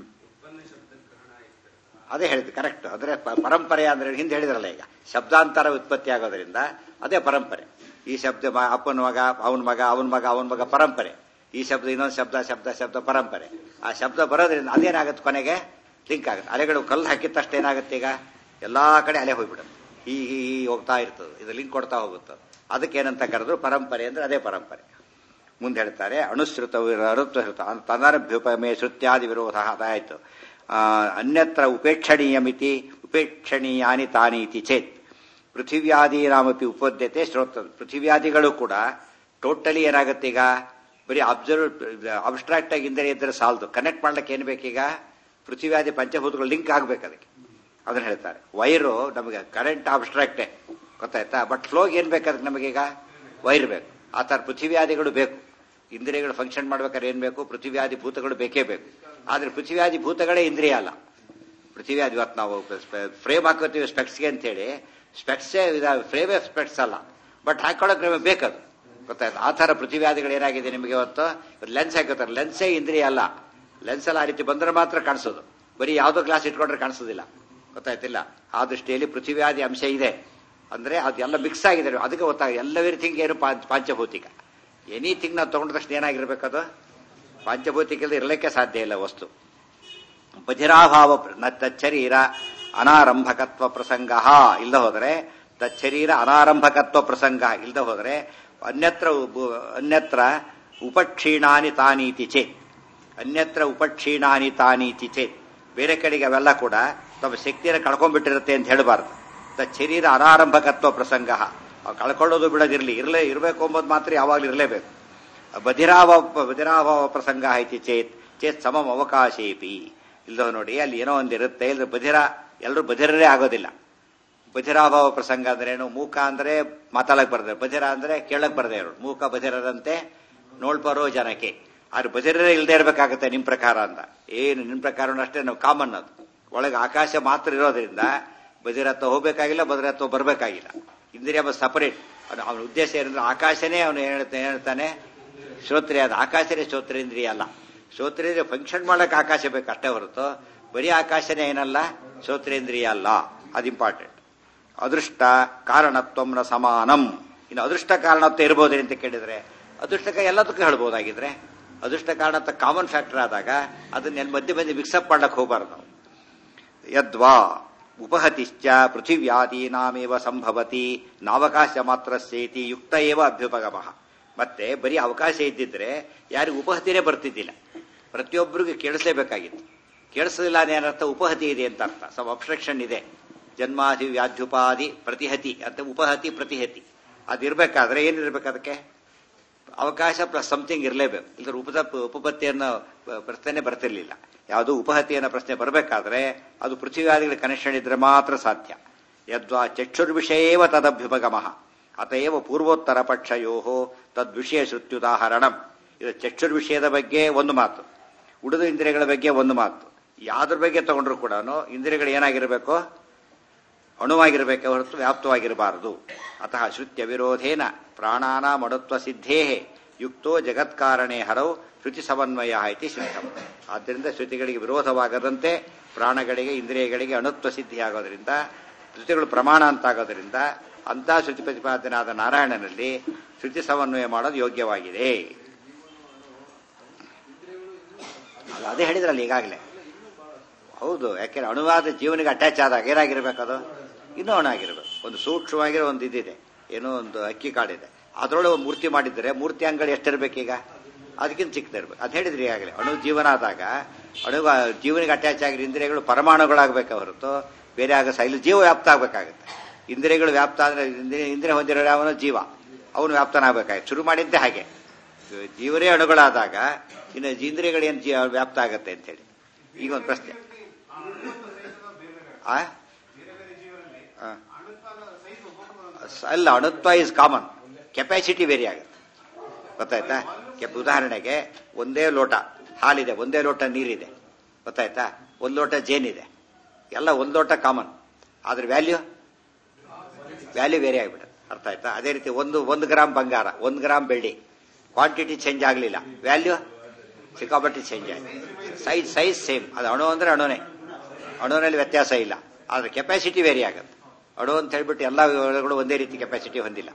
S1: ಅದೇ ಹೇಳಿದ್ದು ಕರೆಕ್ಟ್ ಅಂದ್ರೆ ಪ- ಪರಂಪರೆ ಅಂದ್ರೆ ಹಿಂದೆ ಹೇಳಿದ್ರಲ್ಲ ಈಗ ಶಬ್ದಾಂತರ ಉತ್ಪತ್ತಿ ಆಗೋದ್ರಿಂದ ಅದೇ ಪರಂಪರೆ ಈ ಶಬ್ದ ಮ- ಅಪ್ಪನ ಮಗ ಅವನ ಮಗ ಅವನ ಮಗ ಅವನ ಮಗ ಪರಂಪರೆ ಈ ಶಬ್ದ ಇನ್ನೊಂದು ಶಬ್ದ ಶಬ್ದ ಶಬ್ದ ಪರಂಪರೆ ಆ ಶಬ್ದ ಬರೋದ್ರಿಂದ ಅದೇನಾಗುತ್ತೆ ಕೊನೆಗೆ ಲಿಂಕ್ ಆಗುತ್ತೆ ಅಲೆಗಳು ಕಲ್ಲು ಹಾಕಿದ ತಕ್ಷಣ ಏನಾಗುತ್ತೆ ಈಗ ಎಲ್ಲಾ ಕಡೆ ಅಲೆ ಹೋಗ್ಬಿಡುತ್ತೆ ಈ ಈ ಈ ಹೋಗ್ತಾ ಇರ್ತದೆ ಇದು ಲಿಂಕ್ ಕೊಡ್ತಾ ಹೋಗುತ್ತೆ ಅದಕ್ಕೆ ಏನಂತ ಕರೆದ್ರು ಪರಂಪರೆ ಅಂದ್ರೆ ಅದೇ ಪರಂಪರೆ ಮುಂದೆ ಹೇಳ್ತಾರೆ ಅನುಸೃತ ಅನುಸೃತ ತದನಭ್ಯುಪಮೆ ಶ್ರುತ್ಯಾದಿ ವಿರೋಧ ಅದಾಯ್ತು ಆ, ಅನ್ಯತ್ರ ಉಪೇಕ್ಷಣೀಯ ಮಿತಿ ಉಪೇಕ್ಷಣೀಯಾನಿ ತಾನಿ ಇತಿ ಚೇತ್ ಪೃಥಿವ್ಯಾದೀನಾಮಪಿ ಉಪದ್ಯತೆ ಶ್ರೋತ ಪೃಥಿವ್ಯಾದಿಗಳು ಕೂಡ ಟೋಟಲಿ ಏನಾಗುತ್ತೆ ಈಗ ಬರೀ ಅಬ್ಸರ್ವ್ ಅಬ್ಸ್ಟ್ರಾಕ್ಟ್ ಆಗಿ ಇಂದರೆ ಇದ್ರೆ ಸಾಲದು ಕನೆಕ್ಟ್ ಮಾಡ್ಲಿಕ್ಕೆ ಏನ್ ಬೇಕೀಗ ಪೃಥಿವ್ಯಾದಿ ಪಂಚಭೂತಗಳು ಲಿಂಕ್ ಆಗ್ಬೇಕು ಅದಕ್ಕೆ ಅದನ್ನ ಹೇಳ್ತಾರೆ ವೈರು ನಮಗೆ ಕರೆಂಟ್ ಅಬ್ಸ್ಟ್ರಾಕ್ಟೇ ಗೊತ್ತಾಯ್ತಾ ಬಟ್ ಫ್ಲೋಗ್ ಏನ್ ಬೇಕು ಅದಕ್ಕೆ ನಮಗೀಗ ವೈರ್ ಬೇಕು ಆ ಥರ ಪೃಥಿವ್ಯಾದಿಗಳು ಬೇಕು ಇಂದ್ರಿಯಗಳು ಫಂಕ್ಷನ್ ಮಾಡ್ಬೇಕಾದ್ರೆ ಏನ್ ಬೇಕು ಪೃಥಿವ್ಯಾದಿ ಭೂತಗಳು ಬೇಕೇ ಬೇಕು ಆದ್ರೆ ಪೃಥಿವ್ಯಾದಿ ಭೂತಗಳೇ ಇಂದ್ರಿಯ ಅಲ್ಲ ಪೃಥಿವ್ಯಾದಿ ಇವತ್ತು ನಾವು ಫ್ರೇಮ್ ಹಾಕೋತೀವಿ ಸ್ಪೆಕ್ಸ್ಗೆ ಅಂತೇಳಿ ಸ್ಪೆಕ್ಸೇ ಫ್ರೇಮೇ ಸ್ಪೆಕ್ಸ್ ಅಲ್ಲ ಬಟ್ ಹಾಕೊಳ್ಳೋಕೆ ನಮಗೆ ಬೇಕದು ಗೊತ್ತಾಯ್ತು ಆ ಥರ ಪೃಥಿವ್ಯಾದಿಗಳು ಏನಾಗಿದೆ ನಿಮಗೆ ಇವತ್ತು ಲೆನ್ಸ್ ಹಾಕೋತಾರೆ ಲೆನ್ಸೇ ಇಂದ್ರಿಯ ಅಲ್ಲ ಲೆನ್ಸ್ ಎಲ್ಲ ಆ ರೀತಿ ಬಂದ್ರೆ ಮಾತ್ರ ಕಾಣಿಸೋದು ಬರೀ ಯಾವುದೋ ಗ್ಲಾಸ್ ಇಟ್ಕೊಂಡ್ರೆ ಕಾಣಿಸೋದಿಲ್ಲ ಗೊತ್ತಾಯ್ತಿಲ್ಲ ಆ ದೃಷ್ಟಿಯಲ್ಲಿ ಪೃಥಿವ್ಯಾದಿ ಅಂಶ ಇದೆ ಅಂದ್ರೆ ಅದೆಲ್ಲ ಮಿಕ್ಸ್ ಆಗಿದೆ ಅದಕ್ಕೆ ಗೊತ್ತಾಗ ಎಲ್ಲ ಎವ್ರಿಥಿಂಗ್ ಏನು ಪಾಂಚ- ಪಾಂಚಭೌತಿಕ ಎನಿಥಿಂಗ್ ನಾವು ತಗೊಂಡ ತಕ್ಷಣ ಏನಾಗಿರ್ಬೇಕದು ಪಾಂಚಭೌತಿಕದಲ್ಲಿ ಇರಲಿಕ್ಕೆ ಸಾಧ್ಯ ಇಲ್ಲ ವಸ್ತು ಬಧಿರಾಭಾವ ಪ್ರ- ನ ತಚ್ಚರೀರ ಅನಾರಂಭಕತ್ವ ಪ್ರಸಂಗ ಇಲ್ದ ಹೋದರೆ ತಚ್ಚರೀರ ಅನಾರಂಭಕತ್ವ ಪ್ರಸಂಗ ಇಲ್ದ ಹೋದರೆ ಅನ್ಯತ್ರ ಉಬ- ಅನ್ಯತ್ರ ಉಪಕ್ಷೀಣಾನಿ ತಾನೀತಿ ಚೇತ್ ಅನ್ಯತ್ರ ಉಪಕ್ಷೀಣಾನಿ ತಾನೀತಿ ಚೇತ್ ಬೇರೆ ಕಡೆಗೆ ಅವೆಲ್ಲ ಕೂಡ ತಮ್ಮ ಶಕ್ತಿಯನ್ನು ಕಳ್ಕೊಂಡ್ಬಿಟ್ಟಿರುತ್ತೆ ಅಂತ ಹೇಳಬಾರ್ದು ತಚ್ಚರೀರ ಅನಾರಂಭಕತ್ವ ಪ್ರಸಂಗ ಅವು ಕಳ್ಕೊಳ್ಳೋದು ಬಿಡೋದಿರ್ಲಿ ಇರಲೇ ಇರಬೇಕು ಎಂಬುದು ಮಾತ್ರ ಯಾವಾಗಲೂ ಇರಲೇಬೇಕು ಬಧಿರಾವ ಬಧಿರಾಭಾವ ಪ್ರಸಂಗ ಐತಿ ಚೇತ್ ಚೇತ್ ಸಮಂ ಅವಕಾಶೇಪಿ ಇಲ್ಲೋ ನೋಡಿ ಅಲ್ಲಿ ಏನೋ ಒಂದಿರುತ್ತೆ ಇಲ್ಲ ಬಧಿರ ಎಲ್ಲರೂ ಬಧಿರರೇ ಆಗೋದಿಲ್ಲ ಬಧಿರಾಭಾವ ಪ್ರಸಂಗ ಅಂದ್ರೆ ಏನು ಮೂಕ ಅಂದ್ರೆ ಮಾತಾಡಕ್ ಬರ್ದೆ ಬಧಿರ ಅಂದ್ರೆ ಕೇಳಕ್ ಬರ್ದೆ ಇರೋರು ಮೂಕ ಬಧಿರರಂತೆ ನೋಡ್ಬರೋ ಜನಕ್ಕೆ ಆದ್ರೆ ಬಧಿರರೇ ಇಲ್ಲದೆ ಇರ್ಬೇಕಾಗತ್ತೆ ನಿಮ್ ಪ್ರಕಾರ ಅಂತ ಏನು ನಿಮ್ ಪ್ರಕಾರ ಅಷ್ಟೇ ನಾವು ಕಾಮನ್ ಅದು ಒಳಗೆ ಆಕಾಶ ಮಾತ್ರ ಇರೋದ್ರಿಂದ ಬದಿರತ್ವ ಹೋಗ್ಬೇಕಾಗಿಲ್ಲ ಬದಿರತ್ವ ಬರಬೇಕಾಗಿಲ್ಲ ಇಂದ್ರಿಯ ಸಪರೇಟ್ ಅವನ ಉದ್ದೇಶ ಏನಂದ್ರೆ ಆಕಾಶನೇ ಅವನು ಹೇಳ್ತಾನೆ ಹೇಳ್ತಾನೆ ಶ್ರೋತ್ರಿಯ ಅದು ಆಕಾಶನೇ ಶ್ರೋತ್ರೇಂದ್ರಿಯ ಅಲ್ಲ ಶ್ರೋತ್ರೇಂದ್ರಿಯ ಫಂಕ್ಷನ್ ಮಾಡಕ್ ಆಕಾಶ ಬೇಕು ಅಷ್ಟೇ ಹೊರತು ಬರೀ ಆಕಾಶನೇ ಏನಲ್ಲ ಶ್ರೋತ್ರೇಂದ್ರಿಯ ಅಲ್ಲ ಅದು ಇಂಪಾರ್ಟೆಂಟ್ ಅದೃಷ್ಟ ಕಾರಣತ್ವಂನ ಸಮಾನಂ ಇನ್ನು ಅದೃಷ್ಟ ಕಾರಣತ್ವ ಇರ್ಬೋದ್ರಿ ಅಂತ ಕೇಳಿದ್ರೆ ಅದೃಷ್ಟಕ ಎಲ್ಲದಕ್ಕೂ ಹೇಳ್ಬೋದಾಗಿದ್ರೆ ಅದೃಷ್ಟ ಕಾರಣತ್ವ ಕಾಮನ್ ಫ್ಯಾಕ್ಟರ್ ಆದಾಗ ಅದನ್ನ ಮಧ್ಯೆ ಮಧ್ಯೆ ಮಿಕ್ಸಪ್ ಮಾಡಕ್ ಹೋಗಬಾರ್ದು ನಾವು ಯದ್ವಾ ಉಪಹತಿಶ್ಚ ಪೃಥಿವ್ಯಾದೀನಾಮೇವ ಸಂಭವತಿ ನಾವಕಾಶ ಮಾತ್ರ ಸೇತಿ ಯುಕ್ತ ಏವ ಅಭ್ಯುಪಗಮ ಮತ್ತೆ ಬರೀ ಅವಕಾಶ ಇದ್ದಿದ್ರೆ ಯಾರಿಗೂ ಉಪಹತಿನೇ ಬರ್ತಿದ್ದಿಲ್ಲ ಪ್ರತಿಯೊಬ್ಬರಿಗೂ ಕೇಳಿಸಲೇಬೇಕಾಗಿತ್ತು ಕೇಳಿಸಲಿಲ್ಲ ಏನರ್ಥ ಉಪಹತಿ ಇದೆ ಅಂತ ಅರ್ಥ ಸಮ್ ಅಬ್ಸ್ಟ್ರಕ್ಷನ್ ಇದೆ ಜನ್ಮಾದಿ ವ್ಯಾಧ್ಯುಪಾದಿ ಪ್ರತಿಹತಿ ಅಂತ ಉಪಹತಿ ಪ್ರತಿಹತಿ ಅದಿರ್ಬೇಕಾದ್ರೆ ಏನಿರ್ಬೇಕು ಅದಕ್ಕೆ ಅವಕಾಶ ಪ್ಲಸ್ ಸಮಥಿಂಗ್ ಇರಲೇಬೇಕು ಇದ್ರ ಉಪದ ಉಪಪತ್ತಿಯನ್ನು ಪ್ರಶ್ನೆ ಬರ್ತಿರ್ಲಿಲ್ಲ ಯಾವುದು ಉಪಹತಿಯನ್ನ ಪ್ರಶ್ನೆ ಬರಬೇಕಾದ್ರೆ ಅದು ಪೃಥ್ವಿಯಾದಿಗಳ ಕನೆಕ್ಷನ್ ಇದ್ರೆ ಮಾತ್ರ ಸಾಧ್ಯ ಯದ್ವಾ ಚಕ್ಷುರ್ವಿಷಯೇವ ತದಭ್ಯುಪಗಮ ಅತಯವ ಪೂರ್ವೋತ್ತರ ಪಕ್ಷಯೋ ತದ್ವಿಷಯ ಶ್ರುತ್ಯುದಾಹರಣಂ ಇದು ಚಕ್ಷುರ್ ವಿಷಯದ ಬಗ್ಗೆ ಒಂದು ಮಾತು ಉಳಿದ ಇಂದ್ರಿಯಗಳ ಬಗ್ಗೆ ಒಂದು ಮಾತು ಯಾವ್ದ್ರ ಬಗ್ಗೆ ತಗೊಂಡ್ರು ಕೂಡ ಇಂದ್ರಿಯಗಳು ಏನಾಗಿರಬೇಕು ಅಣುವಾಗಿರಬೇಕೆ ಹೊರತು ವ್ಯಾಪ್ತವಾಗಿರಬಾರದು ಅತಃ ಶ್ರುತ್ಯ ವಿರೋಧೇನ ಪ್ರಾಣಾನ ಮಡುತ್ವ ಸಿದ್ಧೇ ಯುಕ್ತೋ ಜಗತ್ಕಾರಣೇ ಹರವು ಶ್ರುತಿ ಸಮನ್ವಯ ಇತಿ ಸಿದ್ಧಂ ಆದ್ದರಿಂದ ಶ್ರುತಿಗಳಿಗೆ ವಿರೋಧವಾಗದಂತೆ ಪ್ರಾಣಗಳಿಗೆ ಇಂದ್ರಿಯಗಳಿಗೆ ಅಣುತ್ವ ಸಿದ್ಧಿಯಾಗೋದ್ರಿಂದ ಶ್ರುತಿಗಳು ಪ್ರಮಾಣ ಅಂತಾಗೋದ್ರಿಂದ ಅಂತ ಶ್ರುತಿ ಪ್ರತಿಪಾದನಾದ ನಾರಾಯಣನಲ್ಲಿ ಶ್ರುತಿ ಸಮನ್ವಯ ಮಾಡೋದು ಯೋಗ್ಯವಾಗಿದೆ ಅದೇ ಹೇಳಿದ್ರಲ್ಲ ಈಗಾಗಲೇ ಹೌದು ಯಾಕೆಂದ್ರೆ ಅಣುವಾದ ಜೀವನಿಗೆ ಅಟ್ಯಾಚ್ ಆದಾಗ ಏನಾಗಿರ್ಬೇಕು ಅದು ಇನ್ನೂ ಅಣಾಗಿರ್ಬೇಕು ಒಂದು ಸೂಕ್ಷ್ಮವಾಗಿರೋ ಒಂದು ಇದಿದೆ ಏನೋ ಒಂದು ಅಕ್ಕಿ ಕಾಡಿದೆ ಅದರೊಳಗೆ ಒಂದು ಮೂರ್ತಿ ಮಾಡಿದ್ರೆ ಮೂರ್ತಿ ಅಂಗಡಿ ಎಷ್ಟಿರ್ಬೇಕೀಗ ಅದಕ್ಕಿಂತ ಚಿಕ್ಕದಿರ್ಬೇಕು ಅದು ಹೇಳಿದ್ರಿ ಈಗಾಗಲೇ ಅಣು ಜೀವನ ಆದಾಗ ಅಣು ಜೀವನಿಗೆ ಅಟ್ಯಾಚ್ ಆಗಿರೋ ಇಂದ್ರಿಯಗಳು ಪರಮಾಣುಗಳಾಗಬೇಕು ಹೊರತು ಬೇರೆ ಆಗ ಇಲ್ಲಿ ಜೀವ ವ್ಯಾಪ್ತ ಆಗಬೇಕಾಗುತ್ತೆ ಇಂದ್ರಿಯಗಳು ವ್ಯಾಪ್ತ ಅಂದ್ರೆ ಇಂದ್ರಿಯ ಹೊಂದಿರೋ ಯಾವನೋ ಜೀವ ಅವನು ವ್ಯಾಪ್ತನಾಗಬೇಕಾಗಿತ್ತು ಶುರು ಮಾಡಿದ್ದೆ ಹಾಗೆ ಜೀವರೇ ಅಣುಗಳಾದಾಗ ಇನ್ನು ಇಂದ್ರಿಯಗಳೇನು ಜೀವ ವ್ಯಾಪ್ತ ಆಗತ್ತೆ ಅಂತ ಹೇಳಿ ಈಗ ಒಂದು ಪ್ರಶ್ನೆ ಆ ಅಲ್ಲ ಅಣುತ್ವ ಇಸ್ ಕಾಮನ್ ಕೆಪಾಸಿಟಿ ವೇರಿ ಆಗುತ್ತೆ ಗೊತ್ತಾಯ್ತಾ ಉದಾಹರಣೆಗೆ ಒಂದೇ ಲೋಟ ಹಾಲಿದೆ ಒಂದೇ ಲೋಟ ನೀರಿದೆ ಗೊತ್ತಾಯ್ತಾ ಒಂದು ಲೋಟ ಜೇನಿದೆ ಎಲ್ಲ ಒಂದು ಲೋಟ ಕಾಮನ್ ಆದ್ರೆ ವ್ಯಾಲ್ಯೂ ವ್ಯಾಲ್ಯೂ ವೇರಿ ಆಗಿಬಿಡುತ್ತೆ ಅರ್ಥ ಆಯ್ತಾ ಅದೇ ರೀತಿ ಒಂದು ಒಂದು ಗ್ರಾಮ್ ಬಂಗಾರ ಒಂದು ಗ್ರಾಮ್ ಬೆಳ್ಳಿ ಕ್ವಾಂಟಿಟಿ ಚೇಂಜ್ ಆಗಲಿಲ್ಲ ವ್ಯಾಲ್ಯೂ ಸಿಕ್ಕಾಪಟ್ಟಿ ಚೇಂಜ್ ಆಗಿದೆ ಸೈಜ್ ಸೈಜ್ ಸೇಮ್ ಅದು ಅಣು ಅಂದ್ರೆ ಅಣುನೇ ಅಣುವಿನಲ್ಲಿ ವ್ಯತ್ಯಾಸ ಇಲ್ಲ ಆದ್ರೆ ಕೆಪಾಸಿಟಿ ವೇರಿ ಆಗುತ್ತೆ ಅಣು ಅಂತ ಹೇಳ್ಬಿಟ್ಟು ಎಲ್ಲ ವಿವರಗಳು ಒಂದೇ ರೀತಿ ಕೆಪಾಸಿಟಿ ಹೊಂದಿಲ್ಲ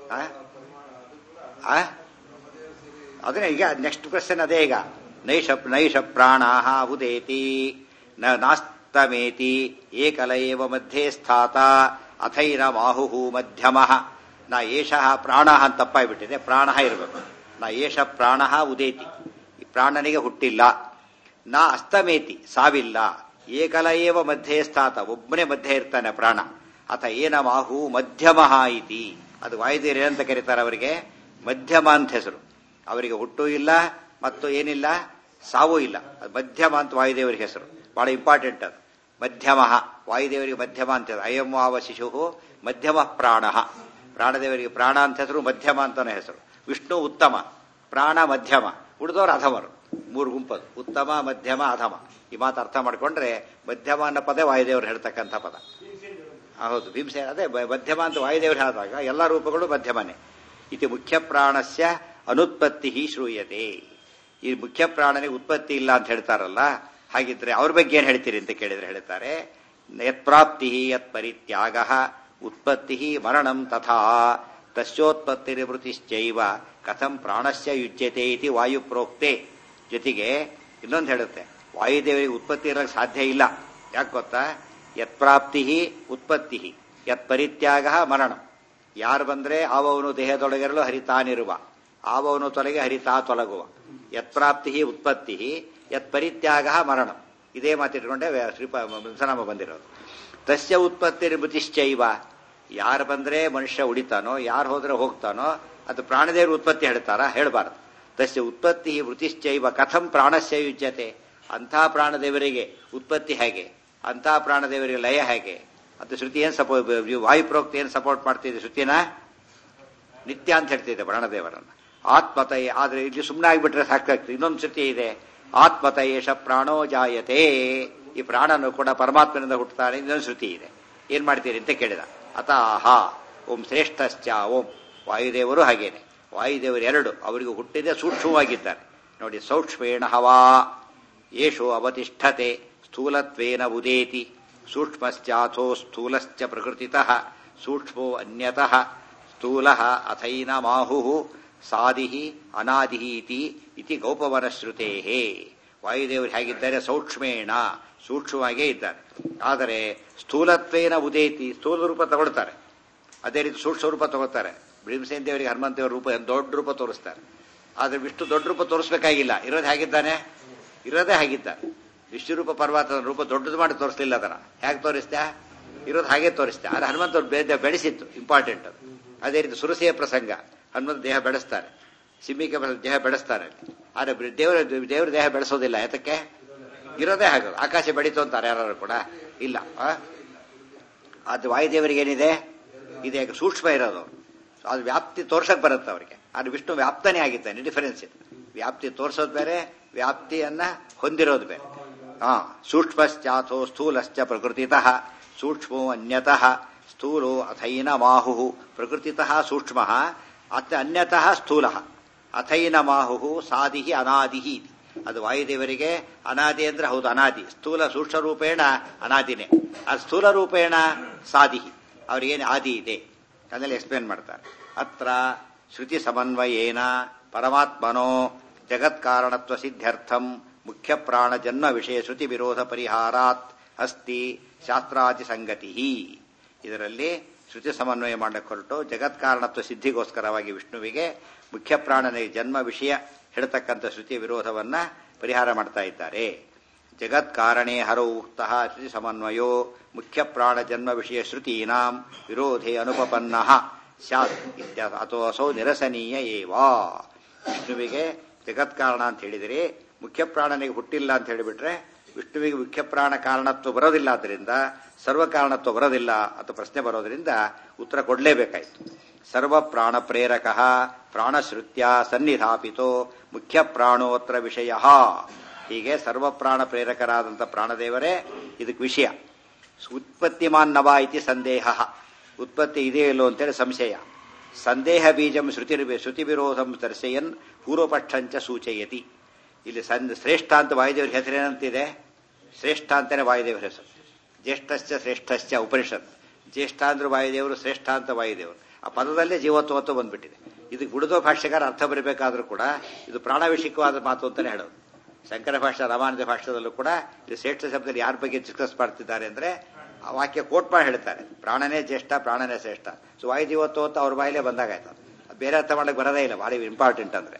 S1: ಅದನ್ನೇ ಈಗ ನೆಕ್ಸ್ಟ್ ಕ್ವಶನ್ ಅದೇ ಈಗ ನೈಷ ನೈಷ ಪ್ರಾಣ ಉದೇತಿ ನಾಸ್ತಮೇತಿ ಏಕಲ ಏವ ಮಧ್ಯೆ ಸ್ಥಾತ ಅಥೈನ ಮಾಹು ಮಧ್ಯಮ ನಾ ಏಷ ಪ್ರಾಣ ಅಂತ ತಪ್ಪಾಗ್ಬಿಟ್ಟಿದೆ ಪ್ರಾಣ ಇರಬೇಕು ನಾ ಏಷ ಪ್ರಾಣ ಉದೇತಿ ಈ ಪ್ರಾಣನಿಗೆ ಹುಟ್ಟಿಲ್ಲ ನಾ ಅಸ್ತಮೇತಿ ಸಾವಿಲ್ಲ ಏಕಲ ಏವ ಮಧ್ಯೆ ಸ್ಥಾತ ಒಬ್ಬನೇ ಮಧ್ಯೆ ಇರ್ತಾನೆ ಪ್ರಾಣ ಅಥ ಏನ ಮಾಹು ಮಧ್ಯಮ ಇತಿ ಅದು ವಾಯುದೇವರು ಏನಂತ ಕರೀತಾರೆ ಅವರಿಗೆ ಮಧ್ಯಮ ಅಂತ ಹೆಸರು ಅವರಿಗೆ ಹುಟ್ಟು ಇಲ್ಲ ಮತ್ತು ಏನಿಲ್ಲ ಸಾವು ಇಲ್ಲ ಅದು ಮಧ್ಯಮ ಅಂತ ವಾಯುದೇವರಿಗೆ ಹೆಸರು ಬಹಳ ಇಂಪಾರ್ಟೆಂಟ್ ಅದು ಮಧ್ಯಮ ವಾಯುದೇವರಿಗೆ ಮಧ್ಯಮ ಅಂತ ಅಯಂ ಆವ ಶಿಶು ಮಧ್ಯಮ ಪ್ರಾಣ ಪ್ರಾಣದೇವರಿಗೆ ಪ್ರಾಣ ಅಂತ ಹೆಸರು ಮಧ್ಯಮ ಅಂತಾನೆ ಹೆಸರು ವಿಷ್ಣು ಉತ್ತಮ ಪ್ರಾಣ ಮಧ್ಯಮ ಉಳಿದವರು ಅಧಮರು ಮೂರು ಗುಂಪದು ಉತ್ತಮ ಮಧ್ಯಮ ಅಧಮ ಈ ಮಾತು ಅರ್ಥ ಮಾಡ್ಕೊಂಡ್ರೆ ಮಧ್ಯಮ ಅನ್ನೋ ಪದ ವಾಯುದೇವರು ಹೇಳ್ತಕ್ಕಂಥ ಪದ ಹೌದು ಭೀಮಸೇನ ಅದೇ ಮಧ್ಯಮ ಅಂತ ವಾಯುದೇವರು ಹೇಳಿದಾಗ ಎಲ್ಲ ರೂಪಗಳು ಮಧ್ಯಮನೇ ಇತಿ ಮುಖ್ಯ ಪ್ರಾಣಸ್ಯ ಅನುತ್ಪತ್ತಿ ಶ್ರೂಯತೆ ಈ ಮುಖ್ಯ ಪ್ರಾಣನಿಗೆ ಉತ್ಪತ್ತಿ ಇಲ್ಲ ಅಂತ ಹೇಳ್ತಾರಲ್ಲ ಹಾಗಿದ್ರೆ ಅವ್ರ ಬಗ್ಗೆ ಏನ್ ಹೇಳ್ತೀರಿ ಅಂತ ಕೇಳಿದ್ರೆ ಹೇಳ್ತಾರೆ ಯತ್ಪ್ರಾಪ್ತಿ ಯತ್ ಪರಿತ್ಯಾಗ ಉತ್ಪತ್ತಿ ಮರಣಂ ತಥಾ ತಸ್ಯೋತ್ಪತ್ತಿರ್ವೃತಿಶ್ಚೈವ ಕಥಂ ಪ್ರಾಣಸ್ಯ ಯುಜ್ಯತೆ ಇತಿ ವಾಯು ಪ್ರೋಕ್ತೆ ಜೊತೆಗೆ ಇನ್ನೊಂದು ಹೇಳುತ್ತೆ ವಾಯುದೇವರಿಗೆ ಉತ್ಪತ್ತಿ ಇರಕ್ಕೆ ಸಾಧ್ಯ ಇಲ್ಲ ಯಾಕೆ ಗೊತ್ತಾ ಯತ್ಪ್ರಾಪ್ತಿ ಉತ್ಪತ್ತಿ ಯತ್ ಪರಿತ್ಯಾಗ ಮರಣ ಯಾರು ಬಂದ್ರೆ ಆವವನು ದೇಹದೊಳಗಿರಲು ಹರಿತಾನಿರುವ ಆವವನು ತೊಲಗೆ ಹರಿತಾ ತೊಲಗುವ ಯತ್ಪ್ರಾಪ್ತಿ ಉತ್ಪತ್ತಿ ಯತ್ ಪರಿತ್ಯಾಗ ಮರಣ ಇದೇ ಮಾತಿಟ್ಕೊಂಡೆ ಶ್ರೀಪ ಸನಾಮ ಬಂದಿರೋದು ತಸ್ಯ ಉತ್ಪತ್ತಿ ಮೃತಿಶ್ಚೈವ ಯಾರು ಬಂದ್ರೆ ಮನುಷ್ಯ ಉಳಿತಾನೋ ಯಾರು ಹೋದ್ರೆ ಹೋಗ್ತಾನೋ ಅದು ಪ್ರಾಣದೇವರು ಉತ್ಪತ್ತಿ ಹೇಳ್ತಾರ ಹೇಳಬಾರದು ತಸ್ಯ ಉತ್ಪತ್ತಿ ವೃತ್ತಿಶ್ಚೈವ ಕಥಂ ಪ್ರಾಣಸ್ಯ ಯುಜ್ಯತೆ ಅಂಥ ಪ್ರಾಣದೇವರಿಗೆ ಉತ್ಪತ್ತಿ ಹೇಗೆ ಅಂಥ ಪ್ರಾಣದೇವರಿಗೆ ಲಯ ಹೇಗೆ ಅದು ಶ್ರುತಿ ಏನು ಸಪೋರ್ಟ್ ವಾಯುಪ್ರೋಕ್ತ ಏನು ಸಪೋರ್ಟ್ ಮಾಡ್ತಿದೆ ಶ್ರುತಿನ ನಿತ್ಯ ಅಂತ ಹೇಳ್ತಿದೆ ಪ್ರಾಣದೇವರನ್ನ ಆತ್ಮತಯ ಆದ್ರೆ ಇಲ್ಲಿ ಸುಮ್ಮನೆ ಆಗಿಬಿಟ್ರೆ ಸಾಕಾಗ್ತದೆ ಇನ್ನೊಂದು ಶ್ರುತಿ ಇದೆ ಆತ್ಮತಯೇಶ ಪ್ರಾಣೋ ಜಾಯತೆ ಈ ಪ್ರಾಣನು ಕೂಡ ಪರಮಾತ್ಮನಿಂದ ಹುಟ್ಟುತ್ತಾನೆ ಇನ್ನೊಂದು ಶ್ರುತಿ ಇದೆ ಏನ್ ಮಾಡ್ತೀರಿ ಅಂತ ಕೇಳಿದ ಅತಾಹ ಓಂ ಶ್ರೇಷ್ಠಶ್ಚ ಓಂ ವಾಯುದೇವರು ಹಾಗೇನೆ ವಾಯುದೇವರು ಎರಡು ಅವರಿಗೆ ಹುಟ್ಟಿದೆ ಸೂಕ್ಷ್ಮವಾಗಿದ್ದಾರೆ ನೋಡಿ ಸೌಕ್ಷ್ಮೇಣ ಹವಾ ಯೇಷು ಅವತಿಷ್ಠತೆ ಸ್ಥೂಲತ್ವೇನ ಉದೇತಿ ಸೂಕ್ಷ್ಮಶ್ಚಾಥೋ ಸ್ಥೂಲಶ್ಚ ಪ್ರಕೃತಿತಃ ಸೂಕ್ಷ್ಮೋ ಅನ್ಯತಃ ಸ್ಥೂಲ ಅಥೈನ ಮಾಹು ಸಾದಿ ಅನಾದಿ ಇತಿ ಇತಿ ಗೌಪವನಶ್ರುತೇ ವಾಯುದೇವರು ಹೇಗಿದ್ದಾರೆ ಸೌಕ್ಷ್ಮೇಣ ಸೂಕ್ಷ್ಮವಾಗೇ ಇದ್ದಾರೆ ಆದರೆ ಸ್ಥೂಲತ್ವೇನ ಉದೇತಿ ಸ್ಥೂಲ ರೂಪ ತಗೊಳ್ತಾರೆ ಅದೇ ರೀತಿ ಸೂಕ್ಷ್ಮ ರೂಪ ತಗೋತಾರೆ ಭೀಮಸೇನ ದೇವರಿಗೆ ಹನುಮಂತ ದೇವರ ರೂಪ ದೊಡ್ಡ ರೂಪ ತೋರಿಸ್ತಾರೆ ಆದರೆ ವಿಷ್ಣು ದೊಡ್ಡ ರೂಪ ತೋರಿಸ್ಬೇಕಾಗಿಲ್ಲ ಇರೋದು ಹೇಗಿದ್ದಾನೆ ಇರೋದೇ ಹಾಗಿದ್ದಾನೆ ವಿಶ್ವರೂಪ ಪರ್ವತದ ರೂಪ ದೊಡ್ಡದು ಮಾಡಿ ತೋರಿಸ್ಲಿಲ್ಲ ಅದರ ಹೇಗೆ ತೋರಿಸ್ತಾ ಇರೋದು ಹಾಗೆ ತೋರಿಸ್ತಾ ಆದರೆ ಹನುಮಂತ ಬೇದ ಬೆಳೆಸಿತ್ತು ಇಂಪಾರ್ಟೆಂಟ್ ಅದು ಅದೇ ರೀತಿ ಸುರಸೆಯ ಪ್ರಸಂಗ ಹನುಮಂತ ದೇಹ ಬೆಳೆಸ್ತಾರೆ ಸಿಮ್ಮಿಕೆ ದೇಹ ಬೆಳೆಸ್ತಾರೆ ಆದರೆ ದೇವರ ದೇವರ ದೇಹ ಬೆಳೆಸೋದಿಲ್ಲ ಯಾತಕ್ಕೆ ಇರೋದೇ ಹಾಗೆ ಆಕಾಶ ಬೆಳೀತು ಅಂತಾರೆ ಯಾರು ಕೂಡ ಇಲ್ಲ ಅದು ವಾಯುದೇವರಿಗೆ ಏನಿದೆ ಇದೆ ಸೂಕ್ಷ್ಮ ಇರೋದು ಅದು ವ್ಯಾಪ್ತಿ ತೋರ್ಸಕ್ ಬರುತ್ತೆ ಅವರಿಗೆ ಅದು ವಿಷ್ಣು ವ್ಯಾಪ್ತನೇ ಆಗಿದ್ದಾನೆ ಡಿಫರೆನ್ಸ್ ಇದೆ ವ್ಯಾಪ್ತಿ ತೋರ್ಸೋದು ಬೇರೆ ವ್ಯಾಪ್ತಿಯನ್ನ ಹೊಂದಿರೋದು ಬೇರೆ ಹಾ ಸೂಕ್ಷ್ಮಶ್ಚಾಥೋ ಸ್ಥೂಲಶ್ಚ ಪ್ರಕೃತಿತಃ ಸೂಕ್ಷ್ಮೋ ಅನ್ಯತಃ ಸ್ಥೂಲೋ ಅಥೈನ ಮಾಹು ಪ್ರಕೃತಿತಃ ಸೂಕ್ಷ್ಮ ಅತ ಅನ್ಯತಃ ಸ್ಥೂಲ ಅಥೈನ ಮಾಹು ಸಾದಿ ಅನಾದಿ ಅದು ವಾಯುದೇವರಿಗೆ ಅನಾದಿ ಅಂದ್ರೆ ಹೌದು ಅನಾದಿ ಸ್ಥೂಲ ಸೂಕ್ಷ್ಮ ರೂಪೇಣ ಅನಾದಿನೇ ಅದು ಸ್ಥೂಲ ರೂಪೇಣ ಸಾದಿ ಅವ್ರಿಗೇನು ಆದಿ ಇದೆ ಅದನ್ನೆಲ್ಲ ಎಕ್ಸ್ಪ್ಲೇನ್ ಮಾಡ್ತಾರೆ ಅತ್ರ ಶ್ರುತಿ ಸಮನ್ವಯೇನ ಪರಮಾತ್ಮನೋ ಜಗತ್ಕಾರಣತ್ವ ಸಿದ್ಧ್ಯರ್ಥಂ ಮುಖ್ಯ ಪ್ರಾಣ ಜನ್ಮ ವಿಷಯ ಶ್ರುತಿ ವಿರೋಧ ಪರಿಹಾರಾತ್ ಅಸ್ತಿ ಶಾಸ್ತ್ರಾದಿ ಸಂಗತಿ ಇದರಲ್ಲಿ ಶ್ರುತಿ ಸಮನ್ವಯ ಮಾಡಕ್ಕೆ ಹೊರಟು ಜಗತ್ಕಾರಣತ್ವ ಸಿದ್ಧಿಗೋಸ್ಕರವಾಗಿ ವಿಷ್ಣುವಿಗೆ ಮುಖ್ಯ ಪ್ರಾಣನಿಗೆ ಜನ್ಮ ವಿಷಯ ಹೇಳ್ತಕ್ಕಂಥ ಶ್ರುತಿ ವಿರೋಧವನ್ನ ಪರಿಹಾರ ಮಾಡ್ತಾ ಇದ್ದಾರೆ ಜಗತ್ಕಾರಣೇ ಹರೌ ಉಕ್ತ ಶ್ರುತಿ ಸಮನ್ವಯೋ ಮುಖ್ಯ ಪ್ರಾಣ ಜನ್ಮ ವಿಷಯ ಶ್ರುತೀನಾಂ ವಿರೋಧೇ ಅನುಪಪನ್ನ ಸ್ಯಾತ್ ಇತ್ಯಾಸ ಅಥವಾ ಅಸೌ ನಿರಸನೀಯ ಏವಾ ವಿಷ್ಣುವಿಗೆ ಜಗತ್ಕಾರಣ ಅಂತ ಹೇಳಿದರೆ ಮುಖ್ಯ ಪ್ರಾಣನಿಗೆ ಹುಟ್ಟಿಲ್ಲ ಅಂತ ಹೇಳಿಬಿಟ್ರೆ ವಿಷ್ಣುವಿಗೆ ಮುಖ್ಯ ಪ್ರಾಣ ಕಾರಣತ್ವ ಬರೋದಿಲ್ಲ ಆದ್ದರಿಂದ ಸರ್ವ ಕಾರಣತ್ವ ಬರೋದಿಲ್ಲ ಅಂತ ಪ್ರಶ್ನೆ ಬರೋದ್ರಿಂದ ಉತ್ತರ ಕೊಡಲೇಬೇಕಾಯ್ತು ಸರ್ವ ಪ್ರಾಣ ಪ್ರೇರಕ ಪ್ರಾಣಶ್ರುತ್ಯ ಸನ್ನಿಧಾಪಿತೋ ಮುಖ್ಯ ಪ್ರಾಣೋತ್ರ ವಿಷಯ ಹೀಗೆ ಸರ್ವ ಪ್ರಾಣ ಪ್ರೇರಕರಾದಂಥ ಪ್ರಾಣದೇವರೇ ಇದಕ್ಕೆ ವಿಷಯ ಉತ್ಪತ್ತಿಮಾನ್ನವ ಇತಿ ಸಂದೇಹ ಉತ್ಪತ್ತಿ ಇದೆಯೋ ಇಲ್ಲೋ ಅಂತೇಳಿ ಸಂಶಯ ಸಂದೇಹ ಬೀಜಂ ಶ್ರುತಿ ಶ್ರುತಿ ವಿರೋಧಂ ದರ್ಶಯನ್ ಪೂರ್ವಪಕ್ಷಂಚ ಸೂಚಯತಿ ಇಲ್ಲಿ ಸಂದ್ ಶ್ರೇಷ್ಠ ಅಂತ ವಾಯುದೇವರ ಹೆಸರೇನಂತಿದೆ ಶ್ರೇಷ್ಠ ಅಂತಾನೆ ವಾಯುದೇವರ ಹೆಸರು ಜ್ಯೇಷ್ಠಶ್ಚ ಶ್ರೇಷ್ಠಶ್ಚ ಉಪನಿಷತ್ ಜ್ಯೇಷ್ಠ ಅಂದ್ರೆ ವಾಯುದೇವರು ಶ್ರೇಷ್ಠ ಅಂತ ವಾಯುದೇವರು ಆ ಪದದಲ್ಲೇ ಜೀವತ್ವತ್ವ ಬಂದ್ಬಿಟ್ಟಿದೆ ಇದಕ್ಕೆ ಬಿಡದೋ ಭಾಷ್ಯಕಾರ ಅರ್ಥ ಬರಬೇಕಾದ್ರೂ ಕೂಡ ಇದು ಪ್ರಾಣವಿಷಿಕವಾದ ಮಾತು ಅಂತಾನೆ ಹೇಳೋದು ಶಂಕರ ಭಾಷಾ ರಾಮಾನುಜ ಭಾಷೆದಲ್ಲೂ ಕೂಡ ಇದು ಶ್ರೇಷ್ಠ ಶಬ್ದದಲ್ಲಿ ಯಾರ ಬಗ್ಗೆ ಡಿಸ್ಕಸ್ ಮಾಡ್ತಿದ್ದಾರೆ ಅಂದ್ರೆ ಆ ವಾಕ್ಯ ಕೋಟ್ ಮಾಡಿ ಹೇಳ್ತಾರೆ ಪ್ರಾಣನೇ ಜ್ಯೇಷ್ಠ ಪ್ರಾಣನೇ ಶ್ರೇಷ್ಠ ಸೊ ವಾಯುಜೀವತ್ವ ಅಂತ ಅವ್ರ ಬಾಯಿಲೇ ಬಂದಾಗಾಯ್ತು ಬೇರೆ ಅರ್ಥ ಮಾಡಕ್ಕೆ ಬರೋದೇ ಇಲ್ಲ ಭಾರಿ ಇಂಪಾರ್ಟೆಂಟ್ ಅಂದ್ರೆ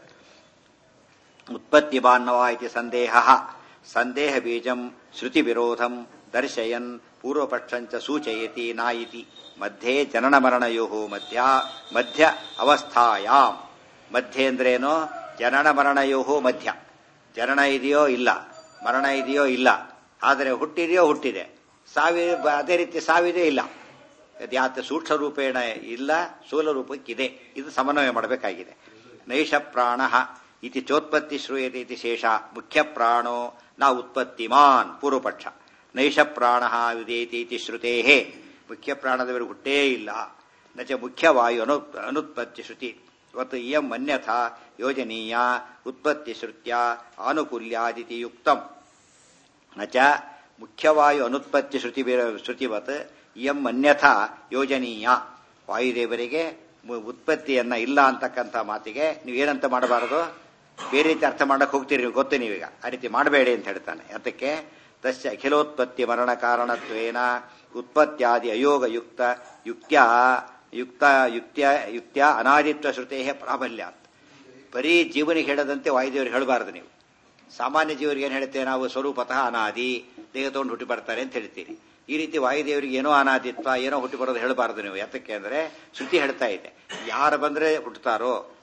S1: ಉತ್ಪತ್ತಿ ಬಾನ್ನವ ಇತಿ ಸಂದೇಹ ಸಂದೇಹ ಬೀಜಂ ಶ್ರುತಿ ವಿರೋಧಂ ದರ್ಶಯನ್ ಪೂರ್ವಪಕ್ಷಂಚ ಸೂಚಯತಿ ನಾಯಿತಿ ಮಧ್ಯೆ ಜನನ ಮರಣಯೋ ಮಧ್ಯ ಮಧ್ಯ ಅವಸ್ಥಾಯಾಮ್ ಮಧ್ಯೆ ಅಂದ್ರೇನು ಜನನ ಮರಣಯೋ ಮಧ್ಯ ಜನನ ಇದೆಯೋ ಇಲ್ಲ ಮರಣ ಇದೆಯೋ ಇಲ್ಲ ಆದರೆ ಹುಟ್ಟಿದೆಯೋ ಹುಟ್ಟಿದೆ ಸಾವಿ ಅದೇ ರೀತಿ ಸಾವಿದೆಯೋ ಇಲ್ಲ ಯಾತ ಸೂಕ್ಷ್ಮ ರೂಪೇಣ ಇಲ್ಲ ಸ್ಥೂಲ ರೂಪಕ್ಕಿದೆ ಇದು ಸಮನ್ವಯ ಮಾಡಬೇಕಾಗಿದೆ ನೈಷ ಪ್ರಾಣ ಇತಿ ಚೋತ್ಪತ್ತಿ ಶ್ರೂಯತೆ ಇತಿ ಶೇಷ ಮುಖ್ಯ ಪ್ರಾಣೋ ನ ಉತ್ಪತ್ತಿಮಾನ್ ಪೂರ್ವಪಕ್ಷ ನೈಷ ಪ್ರಾಣ ವಿದೇತಿ ಇತಿ ಶ್ರುತೇ ಮುಖ್ಯ ಪ್ರಾಣದವರು ಹುಟ್ಟೇ ಇಲ್ಲ ನಚ ಮುಖ್ಯವಾಯು ಅನು ಅನುತ್ಪತ್ತಿ ಶ್ರುತಿ ಇವತ್ತು ಇಯಂ ಅನ್ಯಥ ಯೋಜನೀಯ ಉತ್ಪತ್ತಿ ಶ್ರುತ್ಯ ಆನುಕೂಲ್ಯಾದಿತಿ ಯುಕ್ತಂ ನಚ ಮುಖ್ಯವಾಯು ಅನುತ್ಪತ್ತಿ ಶ್ರುತಿ ಶ್ರುತಿವತ್ ಇಯಂ ಅನ್ಯಥ ಯೋಜನೀಯ ವಾಯುದೇವರಿಗೆ ಉತ್ಪತ್ತಿಯನ್ನ ಇಲ್ಲ ಅಂತಕ್ಕಂಥ ಮಾತಿಗೆ ನೀವು ಏನಂತ ಮಾಡಬಾರದು ಬೇರೆ ರೀತಿ ಅರ್ಥ ಮಾಡಕ್ ಹೋಗ್ತೀರಿ ನೀವು ಗೊತ್ತು ನೀವೀಗ ಆ ರೀತಿ ಮಾಡಬೇಡಿ ಅಂತ ಹೇಳ್ತಾನೆ ಅದಕ್ಕೆ ತಸ್ಯ ಅಖಿಲೋತ್ಪತ್ತಿ ಮರಣ ಕಾರಣತ್ವೇನ ಉತ್ಪತ್ತ್ಯಾದಿ ಅಯೋಗ ಯುಕ್ತ ಯುಕ್ತ್ಯ ಯುಕ್ತ ಯುಕ್ತ್ಯ ಯುಕ್ತ್ಯ ಅನಾದಿತ್ವ ಶ್ರುತೇ ಪ್ರಾಬಲ್ಯಾತ್ ಬರೀ ಜೀವನಿಗೆ ಹೇಳದಂತೆ ವಾಯುದೇವರು ಹೇಳಬಾರದು ನೀವು ಸಾಮಾನ್ಯ ಜೀವರಿಗೆ ಏನು ಹೇಳ್ತೇವೆ ನಾವು ಸ್ವರೂಪತಃ ಅನಾದಿ ದೇಹ ತಗೊಂಡು ಹುಟ್ಟಿ ಬರ್ತಾರೆ ಅಂತ ಹೇಳ್ತೀರಿ ಈ ರೀತಿ ವಾಯುದೇವರಿಗೆ ಏನೋ ಅನಾದಿತ್ವ ಏನೋ ಹುಟ್ಟಿ ಬರೋದು ಹೇಳಬಾರದು ನೀವು ಯಾತಕ್ಕೆ ಅಂದ್ರೆ ಶ್ರುತಿ ಹೇಳ್ತಾ ಇದೆ ಯಾರು ಬಂದ್ರೆ ಹುಟ್ಟುತ್ತಾರೋ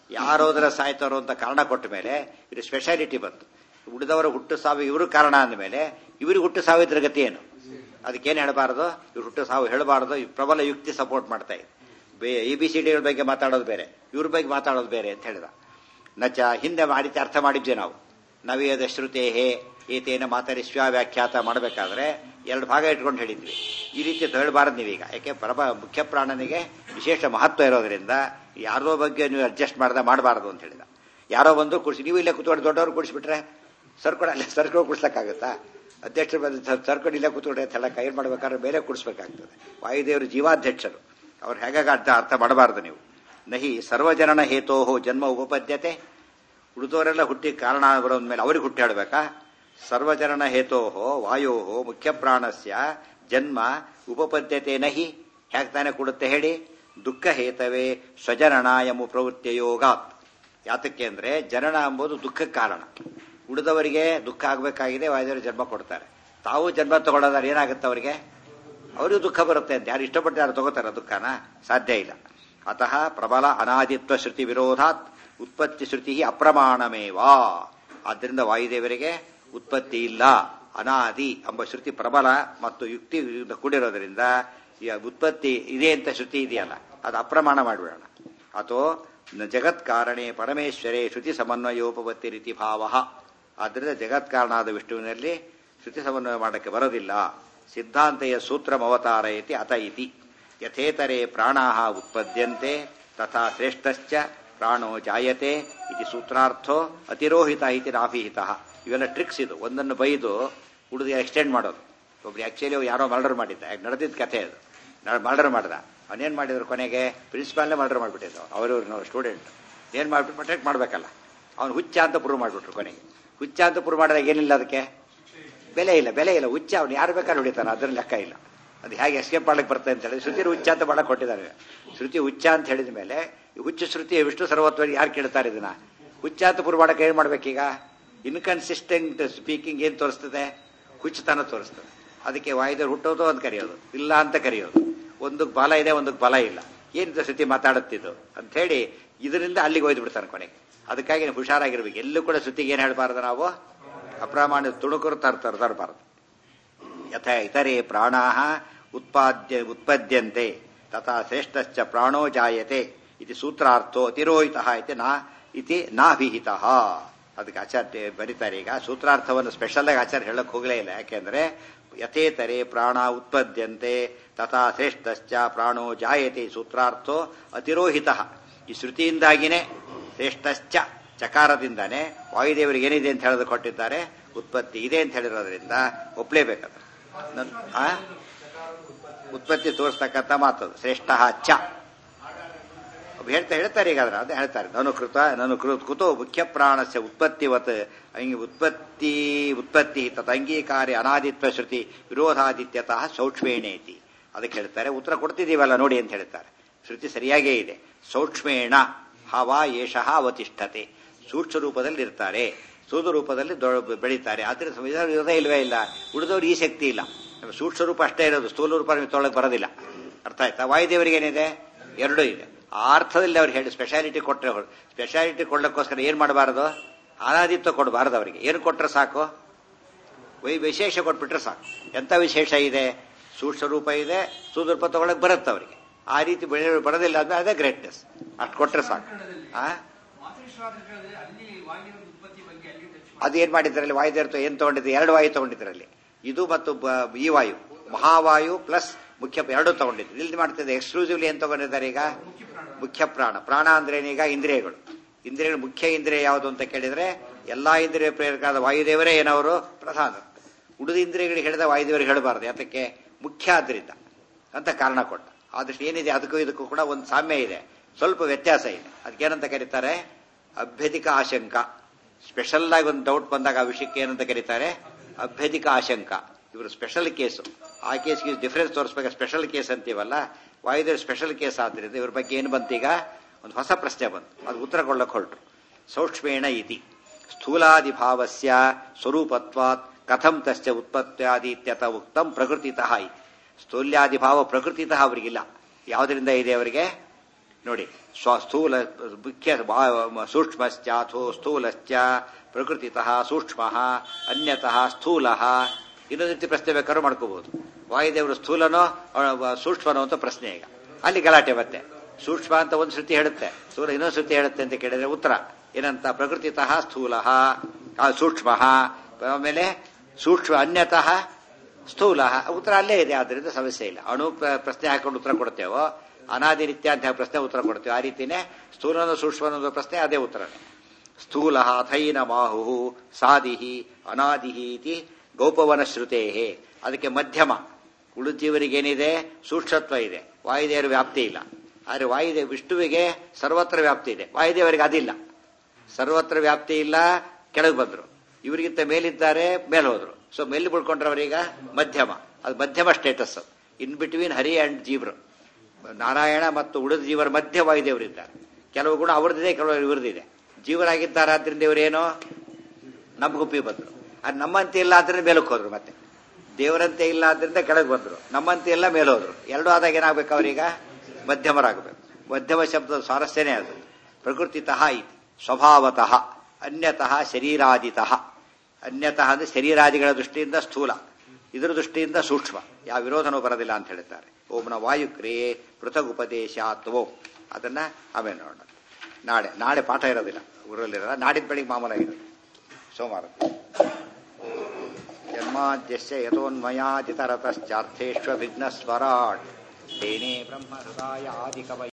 S1: ಯಾರೋದ್ರ ಸಾಯ್ತಾರೋ ಅಂತ ಕಾರಣ ಕೊಟ್ಟ ಮೇಲೆ ಇದು ಸ್ಪೆಷಾಲಿಟಿ ಬಂತು ಉಳಿದವರ ಹುಟ್ಟು ಸಾವು ಇವರು ಕಾರಣ ಅಂದಮೇಲೆ ಇವ್ರಿಗೆ ಹುಟ್ಟು ಸಾವಿದ್ರ ಗತಿ ಏನು ಅದಕ್ಕೇನು ಹೇಳಬಾರದು ಇವ್ರು ಹುಟ್ಟು ಸಾವು ಹೇಳಬಾರದು ಈ ಪ್ರಬಲ ಯುಕ್ತಿ ಸಪೋರ್ಟ್ ಮಾಡ್ತಾ ಇದೆ ಬೇ ಎ ಬಿ ಸಿ ಡಿಗಳ ಬಗ್ಗೆ ಮಾತಾಡೋದು ಬೇರೆ ಇವ್ರ ಬಗ್ಗೆ ಮಾತಾಡೋದು ಬೇರೆ ಅಂತ ಹೇಳಿದ ನಚ ಹಿಂದೆ ಮಾಡಿದ್ದೆ ಅರ್ಥ ಮಾಡಿದ್ವಿ ನಾವು ನವಿಯದ ಶ್ರುತೆ ಹೇ ಏತೇನ ಮಾತಾಡಿ ಸ್ವ ವ್ಯಾಖ್ಯಾತ ಮಾಡಬೇಕಾದ್ರೆ ಎರಡು ಭಾಗ ಇಟ್ಕೊಂಡು ಹೇಳಿದ್ವಿ ಈ ರೀತಿ ಹೇಳಬಾರದು ನೀವೀಗ ಯಾಕೆ ಪರಮ ಮುಖ್ಯ ಪ್ರಾಣನಿಗೆ ವಿಶೇಷ ಮಹತ್ವ ಇರೋದ್ರಿಂದ ಯಾರೋ ಬಗ್ಗೆ ನೀವು ಅಡ್ಜಸ್ಟ್ ಮಾಡ್ದೆ ಮಾಡಬಾರದು ಅಂತ ಹೇಳಿದ ಯಾರೋ ಬಂದು ಕುಡಿಸಿ ನೀವು ಇಲ್ಲೇ ಕೂತ್ಕೊಂಡು ದೊಡ್ಡವ್ರು ಕುಡಿಸ್ಬಿಟ್ರೆ ಸರ್ಕೊಂಡು ಅಲ್ಲೇ ಸರ್ಕೊಂಡು ಕುಡಿಸ್ಲಕ್ಕಾಗುತ್ತಾ ಅಧ್ಯಕ್ಷರು ಬಂದು ಸರ್ಕೊಂಡು ಇಲ್ಲೇ ಕೂತ್ಕೊಂಡ್ರೆ ಅಂತ ಹೇಳಕ್ಕೆ ಏನು ಮಾಡ್ಬೇಕಾದ್ರೆ ಬೇರೆ ಕುಡಿಸ್ಬೇಕಾಗ್ತದೆ ವಾಯುದೇವರು ಜೀವಾಧ್ಯಕ್ಷರು ಅವ್ರು ಹೇಗಾಗ ಅರ್ಥ ಅರ್ಥ ಮಾಡಬಾರದು ನೀವು ನಹಿ ಸರ್ವಜನನ ಹೇತೋಹೋ ಜನ್ಮ ಉಪಪದ್ಯತೆ ಉಳಿದವರೆಲ್ಲ ಹುಟ್ಟಿ ಕಾರಣ ಬರೋದ ಮೇಲೆ ಅವ್ರಿಗೆ ಹುಟ್ಟಿ ಹೇಳ್ಬೇಕಾ ಸರ್ವಜನನ ಹೇತೋಹೋ ವಾಯೋಹೋ ಮುಖ್ಯ ಪ್ರಾಣಸ್ಯ ಜನ್ಮ ಉಪಪದ್ಯತೆ ನಹಿ ಹೇಗೆ ತಾನೇ ಕೊಡುತ್ತೆ ಹೇಳಿ ದುಃಖ ಹೇತವೇ ಸ್ವಜನನ ಎಂಬ ಪ್ರವೃತ್ತಿಯ ಯೋಗಾತ್ ಯಾತಕ್ಕೆ ಅಂದ್ರೆ ಜನನ ಎಂಬುದು ದುಃಖಕ್ಕೆ ಕಾರಣ ಉಳಿದವರಿಗೆ ದುಃಖ ಆಗಬೇಕಾಗಿದೆ ವಾಯುದೇವರು ಜನ್ಮ ಕೊಡ್ತಾರೆ ತಾವು ಜನ್ಮ ತಗೊಳ್ಳೋದಾದ್ರೆ ಏನಾಗುತ್ತೆ ಅವರಿಗೆ ಅವರಿಗೂ ದುಃಖ ಬರುತ್ತೆ ಅಂತ ಯಾರು ಇಷ್ಟಪಟ್ಟು ಯಾರು ತಗೋತಾರ ದುಃಖನ ಸಾಧ್ಯ ಇಲ್ಲ ಅತಃ ಪ್ರಬಲ ಅನಾದಿತ್ವ ಶ್ರುತಿ ವಿರೋಧಾತ್ ಉತ್ಪತ್ತಿ ಶ್ರುತಿ ಅಪ್ರಮಾಣಮೇವಾ ಆದ್ದರಿಂದ ವಾಯುದೇವರಿಗೆ ಉತ್ಪತ್ತಿ ಇಲ್ಲ ಅನಾದಿ ಎಂಬ ಶ್ರುತಿ ಪ್ರಬಲ ಮತ್ತು ಯುಕ್ತಿ ಕೂಡಿರೋದ್ರಿಂದ ಈ ಉತ್ಪತ್ತಿ ಇದೆ ಅಂತ ಶ್ರುತಿ ಇದೆಯಲ್ಲ ಅದು ಅಪ್ರಮಾಣ ಮಾಡಿಬಿಡೋಣ ಅಥವಾ ಜಗತ್ ಕಾರಣೆ ಪರಮೇಶ್ವರೇ ಶ್ರುತಿ ಸಮನ್ವಯೋಪಪತ್ತಿ ರೀತಿ ಭಾವ ಆದ್ದರಿಂದ ಜಗತ್ ಕಾರಣಾದ ವಿಷ್ಣುವಿನಲ್ಲಿ ಶ್ರುತಿ ಸಮನ್ವಯ ಮಾಡಕ್ಕೆ ಬರೋದಿಲ್ಲ ಸಿದ್ಧಾಂತೆಯ ಸೂತ್ರಮವತಾರ ಇತಿ ಅತ ಇತಿ ಯಥೇತರೆ ಪ್ರಾಣಾ ಉತ್ಪದ್ಯಂತೆ ತಥಾ ಶ್ರೇಷ್ಠಶ್ಚ ಪ್ರಾಣೋ ಜಾಯತೆ ಇತಿ ಸೂತ್ರಾರ್ಥೋ ಅತಿರೋಹಿತ ಇತಿ ನಾಭಿಹಿತ ಇವೆಲ್ಲ ಟ್ರಿಕ್ಸ್ ಇದು ಒಂದನ್ನು ಬೈದು ಉಳಿದು ಎಕ್ಸ್ಟೆಂಡ್ ಮಾಡೋದು ಒಬ್ರು ಆಕ್ಚುಲಿ ಯಾರೋ ಮರ್ಡರ್ ಮಾಡಿದ್ದ ನಡೆದಿದ್ದ ಕಥೆ ಅದು ಮರ್ಡರ್ ಮಾಡ್ದ ಅವನೇನ್ ಮಾಡಿದ್ರು ಕೊನೆಗೆ ಪ್ರಿನ್ಸಿಪಾಲ್ನೇ ಮರ್ಡರ್ ಮಾಡಿಬಿಟ್ಟಿದ್ದು ಅವರವ್ರ ಸ್ಟೂಡೆಂಟ್ ಏನ್ ಮಾಡ್ಬಿಟ್ಟು ಪ್ರೊಟೆಕ್ಟ್ ಮಾಡ್ಬೇಕಲ್ಲ ಅವ್ನು ಹುಚ್ಚ ಅಂತ ಪ್ರೂವ್ ಮಾಡಿಬಿಟ್ರು ಕೊನೆಗೆ ಹುಚ್ಚ ಅಂತ ಪ್ರೂವ್ ಮಾಡಿದಾಗ ಏನಿಲ್ಲ ಅದಕ್ಕೆ ಬೆಲೆ ಇಲ್ಲ ಬೆಲೆ ಇಲ್ಲ ಹುಚ್ಚ ಅವ್ನು ಯಾರು ಬೇಕಾದ್ರೆ ಹೊಡಿತಾನೆ ಅದ್ರ ಲೆಕ್ಕ ಇಲ್ಲ ಅದು ಹೇಗೆ ಎಸ್ಕೇಪ್ ಮಾಡಕ್ಕೆ ಬರ್ತದೆ ಅಂತ ಹೇಳಿ ಶ್ರುತಿ ಹುಚ್ಚ ಅಂತ ಮಾಡಕ್ ಕೊಟ್ಟಿದ್ದಾರೆ ಶ್ರುತಿ ಹುಚ್ಚ ಅಂತ ಹೇಳಿದ ಮೇಲೆ ಹುಚ್ಚು ಶ್ರುತಿ ವಿಷ್ಣು ಸರ್ವತ್ವ ಯಾರು ಕೇಳ್ತಾರೆ ಇದನ್ನ ಹುಚ್ಚ ಅಂತ ಪ್ರೂವ್ ಮಾಡಕ್ಕೆ ಏನ್ ಮಾಡ್ಬೇಕೀಗ ಇನ್ಕನ್ಸಿಸ್ಟೆಂಟ್ ಸ್ಪೀಕಿಂಗ್ ಏನ್ ತೋರಿಸ್ತದೆ ಹುಚ್ಚತನ ತೋರಿಸ್ತದೆ ಅದಕ್ಕೆ ವಾಯುದೇವರು ಹುಟ್ಟೋದು ಅಂತ ಕರೆಯೋದು ಇಲ್ಲ ಅಂತ ಕರೆಯೋದು ಒಂದಕ್ಕೆ ಬಲ ಇದೆ ಒಂದಕ್ಕೆ ಬಲ ಇಲ್ಲ ಏನಿದೆ ಶ್ರುತಿ ಮಾತಾಡುತ್ತಿದ್ದು ಅಂತ ಹೇಳಿ ಇದರಿಂದ ಅಲ್ಲಿಗೆ ಒಯ್ದು ಬಿಡ್ತಾನೆ ಕೊನೆಗೆ ಅದಕ್ಕಾಗಿ ನೀವು ಹುಷಾರಾಗಿರ್ಬೇಕು ಎಲ್ಲೂ ಕೂಡ ಶ್ರುತಿಗೆ ಏನು ಹೇಳಬಾರ್ದು ನಾವು ಅಪ್ರಾಮಾಣ್ಯ ತುಣುಕರು ತರ್ತಾರೆ ತರಬಾರದು ಯಥ ಇತರೆ ಪ್ರಾಣಾ ಉತ್ಪಾದ್ಯ ಉತ್ಪದ್ಯಂತೆ ತಥಾ ಶ್ರೇಷ್ಠಶ್ಚ ಪ್ರಾಣೋ ಜಾಯತೆ ಇದು ಸೂತ್ರಾರ್ಥೋ ಅತಿರೋಹಿತ ಇತಿ ನಾ ಇತಿ ನಾಭಿಹಿತ ಅದಕ್ಕೆ ಆಚಾರ್ಯ ಬರೀತಾರೆ ಈಗ ಸೂತ್ರಾರ್ಥವನ್ನು ಸ್ಪೆಷಲ್ ಆಗಿ ಆಚಾರ್ಯ ಹೇಳಕ್ ಹೋಗಲೇ ಇಲ್ಲ ಯಾಕೆಂದ್ರೆ ಯಥೇತರೆ ಪ್ರಾಣ ಉತ್ಪದ್ಯಂತೆ ತಥಾ ಶ್ರೇಷ್ಠಶ್ಚ ಪ್ರಾಣೋ ಜಾಯತೆ ಸೂತ್ರಾರ್ಥೋ ಅತಿರೋಹಿತ ಈ ಶ್ರುತಿಯಿಂದಾಗಿನೇ ಶ್ರೇಷ್ಠಶ್ಚ ಚಕಾರದಿಂದಾನೆ ವಾಯುದೇವರಿಗೆ ಏನಿದೆ ಅಂತ ಹೇಳೋದು ಕೊಟ್ಟಿದ್ದಾರೆ ಉತ್ಪತ್ತಿ ಇದೆ ಅಂತ ಹೇಳಿರೋದ್ರಿಂದ ಒಪ್ಲೇಬೇಕದು ಉತ್ಪತ್ತಿ ತೋರಿಸ್ತಕ್ಕಂಥ ಮಾತದು ಶ್ರೇಷ್ಠ ಚ ಹೇಳ್ತಾ ಹೇಳ್ತಾರೆ ಈಗ ಅದನ್ನ ಅದೇ ಹೇಳ್ತಾರೆ ನಾನು ಕೃತ ನಾನು ಕೃತ್ ಕುತೋ ಮುಖ್ಯ ಪ್ರಾಣಸ್ಯ ಉತ್ಪತ್ತಿವತ್ ಅಂಗಿ ಉತ್ಪತ್ತಿ ಉತ್ಪತ್ತಿ ತತ್ ಅಂಗೀಕಾರಿ ಅನಾದಿತ್ವ ಶ್ರುತಿ ವಿರೋಧಾದಿತ್ಯತಃ ಸೌಕ್ಷ್ಮೇಣೇತಿ ಅದಕ್ಕೆ ಹೇಳ್ತಾರೆ ಉತ್ತರ ಕೊಡ್ತಿದ್ದೀವಲ್ಲ ನೋಡಿ ಅಂತ ಹೇಳ್ತಾರೆ ಶ್ರುತಿ ಸರಿಯಾಗೇ ಇದೆ ಸೌಕ್ಷ್ಮೇಣ ಹವ ಏಷಃ ಅವತಿಷ್ಠತೆ ಸೂಕ್ಷ್ಮ ರೂಪದಲ್ಲಿ ಇರ್ತಾರೆ ಸೂದು ರೂಪದಲ್ಲಿ ಬೆಳೀತಾರೆ ಆದ್ರೆ ಇರೋದೇ ಇಲ್ವೇ ಇಲ್ಲ ಉಳಿದವ್ರು ಈ ಶಕ್ತಿ ಇಲ್ಲ ಸೂಕ್ಷ್ಮ ರೂಪ ಅಷ್ಟೇ ಇರೋದು ಸ್ಥೂಲ ರೂಪ ತೊಳಗೆ ಬರೋದಿಲ್ಲ ಅರ್ಥ ಆಯ್ತಾ ವಾಯುದೇವರಿಗೆ ಏನಿದೆ ಎರಡೂ ಇದೆ ಆ ಅರ್ಥದಲ್ಲಿ ಅವ್ರಿಗೆ ಹೇಳಿ ಸ್ಪೆಷಾಲಿಟಿ ಕೊಟ್ಟರೆ ಸ್ಪೆಷಾಲಿಟಿ ಕೊಡ್ಲಿಕ್ಕೋಸ್ಕರ ಏನ್ ಮಾಡಬಾರದು ಅನಾದಿತ್ವ ಕೊಡಬಾರದು ಅವರಿಗೆ ಏನು ಕೊಟ್ರೆ ಸಾಕು ವೈ ವಿಶೇಷ ಕೊಟ್ಬಿಟ್ರೆ ಸಾಕು ಎಂತ ವಿಶೇಷ ಇದೆ ಸೂಕ್ಷ್ಮ ರೂಪ ಇದೆ ಸೂದೂಪ ತಗೊಳಕ್ ಬರುತ್ತೆ ಅವರಿಗೆ ಆ ರೀತಿ ಬೆಳೆ ಬರೋದಿಲ್ಲ ಅಂದ್ರೆ ಅದೇ ಗ್ರೇಟ್ನೆಸ್ ಅಷ್ಟು ಕೊಟ್ರೆ ಸಾಕು ಆ ಅದೇನ್ ಮಾಡಿದ್ರಲ್ಲಿ ವಾಯುದೇವ್ರ ಏನ್ ತಗೊಂಡಿದ್ರು ಎರಡು ವಾಯು ತಗೊಂಡಿದ್ರಲ್ಲಿ ಇದು ಮತ್ತು ಈ ವಾಯು ಮಹಾವಾಯು ಪ್ಲಸ್ ಮುಖ್ಯ ಎರಡು ತಗೊಂಡಿದ್ರು ಇಲ್ಲಿ ಮಾಡ್ತಿದ್ದೆ ಎಕ್ಸ್ಕ್ಲೂಸಿವ್ಲಿ ಏನ್ ತಗೊಂಡಿದ್ದಾರೆ ಈಗ ಮುಖ್ಯ ಪ್ರಾಣ ಪ್ರಾಣ ಅಂದ್ರೆ ಈಗ ಇಂದ್ರಿಯಗಳು ಇಂದ್ರಿಯಗಳು ಮುಖ್ಯ ಇಂದ್ರಿಯ ಯಾವುದು ಅಂತ ಕೇಳಿದ್ರೆ ಎಲ್ಲಾ ಇಂದ್ರಿಯ ಪ್ರೇರಕರಾದ ವಾಯುದೇವರೇ ಏನವರು ಪ್ರಧಾನ ಉಳಿದ ಇಂದ್ರಿಯಗಳಿಗೆ ಹೇಳಿದ ವಾಯುದೇವರಿಗೆ ಹೇಳಬಾರದು ಯಾತಕ್ಕೆ ಮುಖ್ಯ ಆದ್ರಿಂದ ಅಂತ ಕಾರಣ ಕೊಟ್ಟ ಆದಷ್ಟು ಏನಿದೆ ಅದಕ್ಕೂ ಇದಕ್ಕೂ ಕೂಡ ಒಂದು ಸಾಮ್ಯ ಇದೆ ಸ್ವಲ್ಪ ವ್ಯತ್ಯಾಸ ಇದೆ ಅದಕ್ಕೇನಂತ ಕರೀತಾರೆ ಅಭ್ಯಧಿಕ ಆಶಂಕ ಸ್ಪೆಷಲ್ ಆಗಿ ಒಂದು ಡೌಟ್ ಬಂದಾಗ ಆ ವಿಷಯಕ್ಕೆ ಏನಂತ ಕರೀತಾರೆ ಅಭ್ಯಧಿಕ ಆಶಂಕ ಇವರು ಸ್ಪೆಷಲ್ ಕೇಸು ಆ ಕೇಸ್ಗೆ ಡಿಫರೆನ್ಸ್ ತೋರಿಸ್ಬೇಕು ಸ್ಪೆಷಲ್ ಕೇಸ್ ಅಂತೀವಲ್ಲ ವಾಯುದೇವ್ ಸ್ಪೆಷಲ್ ಕೇಸ್ ಆದ್ರಿಂದ ಇವ್ರ ಬಗ್ಗೆ ಏನು ಬಂತೀಗ ಒಂದು ಹೊಸ ಪ್ರಶ್ನೆ ಬಂತು ಅದು ಉತ್ತರ ಕೊಡಕ್ಕೆ ಹೊರಟರು ಸೌಕ್ಷ್ಮೇಣ ಇತಿ ಸ್ಥೂಲಾದಿಭಾವಸ್ಯ ಸ್ವರೂಪತ್ವಾತ್ ಕಥಂ ತಸ್ಯ ಉತ್ಪತ್ತ್ಯಾದಿತ್ಯತ ಉಕ್ತಂ ಪ್ರಕೃತಿತಃ ಇತಿ ಸ್ಥೂಲ್ಯಾದಿಭಾವ ಪ್ರಕೃತಿತಃ ಅವರಿಗಿಲ್ಲ ಯಾವುದರಿಂದ ಇದೆ ಅವರಿಗೆ ನೋಡಿ ಸ್ವ ಸ್ಥೂಲ ಮುಖ್ಯ ವಾ- ಸೂಕ್ಷ್ಮಶ್ಚಾಥೋ ಸ್ಥೂಲಶ್ಚ ಪ್ರಕೃತಿತಃ ಸೂಕ್ಷ್ಮ ಅನ್ಯತಃ ಸ್ಥೂಲ ಇನ್ನೊಂದು ರೀತಿ ಪ್ರಶ್ನೆ ಬೇಕಾದ್ರೂ ಮಾಡ್ಕೋಬಹುದು ವಾಯುದೇವರು ಸ್ಥೂಲನೋ ಅವ- ಸೂಕ್ಷ್ಮನೋ ಅಂತ ಪ್ರಶ್ನೆ ಈಗ ಅಲ್ಲಿ ಗಲಾಟೆ ಮತ್ತೆ ಸೂಕ್ಷ್ಮ ಅಂತ ಒಂದು ಶ್ರುತಿ ಹೇಳುತ್ತೆ ಸ್ಥೂಲ ಇನ್ನೊಂದು ಶ್ರುತಿ ಹೇಳುತ್ತೆ ಅಂತ ಕೇಳಿದ್ರೆ ಉತ್ತರ ಏನಂತ ಪ್ರಕೃತಿತಃ ಸ್ಥೂಲ ಸೂಕ್ಷ್ಮ ಆಮೇಲೆ ಸೂಕ್ಷ್ಮ ಅನ್ಯತಃ ಸ್ಥೂಲ ಉತ್ತರ ಅಲ್ಲೇ ಇದೆ ಆದ್ರಿಂದ ಸಮಸ್ಯೆ ಇಲ್ಲ ಅಣು ಪ್ರ- ಪ್ರಶ್ನೆ ಹಾಕೊಂಡು ಉತ್ತರ ಕೊಡ್ತೇವೋ ಅನಾದಿ ನಿತ್ಯ ಅಂತ ಹೇಳಿ ಪ್ರಶ್ನೆ ಉತ್ತರ ಕೊಡ್ತೇವೆ ಆ ರೀತಿನೇ ಸ್ಥೂಲನ ಸೂಕ್ಷ್ಮ ಅನ್ನೋದು ಪ್ರಶ್ನೆ ಅದೇ ಉತ್ತರನೇ ಸ್ಥೂಲ ಥೈನ ಬಾಹು ಸಾದಿಹಿ ಅನಾದಿಹಿ ಇತಿ ಗೌಪವನ ಶ್ರುತೇ ಅದಕ್ಕೆ ಮಧ್ಯಮ ಉಳಿದೀವರಿಗೇನಿದೆ ಸೂಕ್ಷ್ಮತ್ವ ಇದೆ ವಾಯುದೇವರ ವ್ಯಾಪ್ತಿ ಇಲ್ಲ ಆದರೆ ವಾಯುದೇವ ವಿಷ್ಣುವಿಗೆ ಸರ್ವತ್ರ ವ್ಯಾಪ್ತಿ ಇದೆ ವಾಯುದೇವರಿಗೆ ಅದಿಲ್ಲ ಸರ್ವತ್ರ ವ್ಯಾಪ್ತಿ ಇಲ್ಲ ಕೆಳಗೆ ಬಂದ್ರು ಇವರಿಗಿಂತ ಮೇಲಿದ್ದಾರೆ ಮೇಲೆ ಹೋದ್ರು ಸೊ ಮೇಲೆ ಬಿಡ್ಕೊಂಡ್ರವರೀಗ ಮಧ್ಯಮ ಅದು ಮಧ್ಯಮ status in between Hari and ಜೀವ್ರು ನಾರಾಯಣ ಮತ್ತು ಉಳಿದ ಜೀವರ ಮಧ್ಯ ವಾಯುದೇವರಿದ್ದಾರೆ ಕೆಲವು ಗುಣ ಅವ್ರದ್ದಿದೆ ಕೆಲವು ಇವ್ರದ್ದಿದೆ ಜೀವರಾಗಿದ್ದಾರೆ ಆದ್ರಿಂದ ಇವರೇನು ನಮ್ಗುಪ್ಪಿ ಬಂದ್ರು ಅದು ನಮ್ಮಂತೆ ಇಲ್ಲ ಆದ್ರಿಂದ ಮೇಲಕ್ಕೆ ಹೋದ್ರು ಮತ್ತೆ ದೇವರಂತೆ ಇಲ್ಲ ಆದ್ರಿಂದ ಕೆಳಗೆ ಬಂದ್ರು ನಮ್ಮಂತೆ ಎಲ್ಲ ಮೇಲೆ ಹೋದ್ರು ಎರಡೂ ಆದಾಗ ಏನಾಗ್ಬೇಕು ಅವರೀಗ ಮಧ್ಯಮರಾಗಬೇಕು ಮಧ್ಯಮ ಶಬ್ದದ ಸ್ವಾರಸ್ಯನೇ ಅದು ಪ್ರಕೃತಿತಃ ಇತಿ ಸ್ವಭಾವತಃ ಅನ್ಯತಃ ಶರೀರಾದಿತಃ ಅನ್ಯತಃ ಅಂದ್ರೆ ಶರೀರಾದಿಗಳ ದೃಷ್ಟಿಯಿಂದ ಸ್ಥೂಲ ಇದರ ದೃಷ್ಟಿಯಿಂದ ಸೂಕ್ಷ್ಮ ಯಾವ ವಿರೋಧನೂ ಬರೋದಿಲ್ಲ ಅಂತ ಹೇಳ್ತಾರೆ ಓಂನ ವಾಯು ಕ್ರಿಯೆ ಪೃಥಗ್ ಉಪದೇಶಾತ್ವೋ ಅದನ್ನ ಆಮೇಲೆ ನೋಡೋಣ ನಾಳೆ ನಾಳೆ ಪಾಠ ಇರೋದಿಲ್ಲ ಊರಲ್ಲಿರಲ್ಲ ನಾಡಿದ ಬೆಳಿಗ್ಗೆ ಮಾಮೂಲಾಗಿರೋದು ಸೋಮವಾರ ಜನ್ಮಾದ್ಯಸ್ಯ ಯಥೋನ್ಮಯಾದಿತರತಶ್ಚಾರ್ಥೇಶ್ವ ವಿಘ್ನಸ್ವರಾಟ್ ತೇನೇ ಬ್ರಹ್ಮ ಹೃದಯ ಆದಿಕವೈ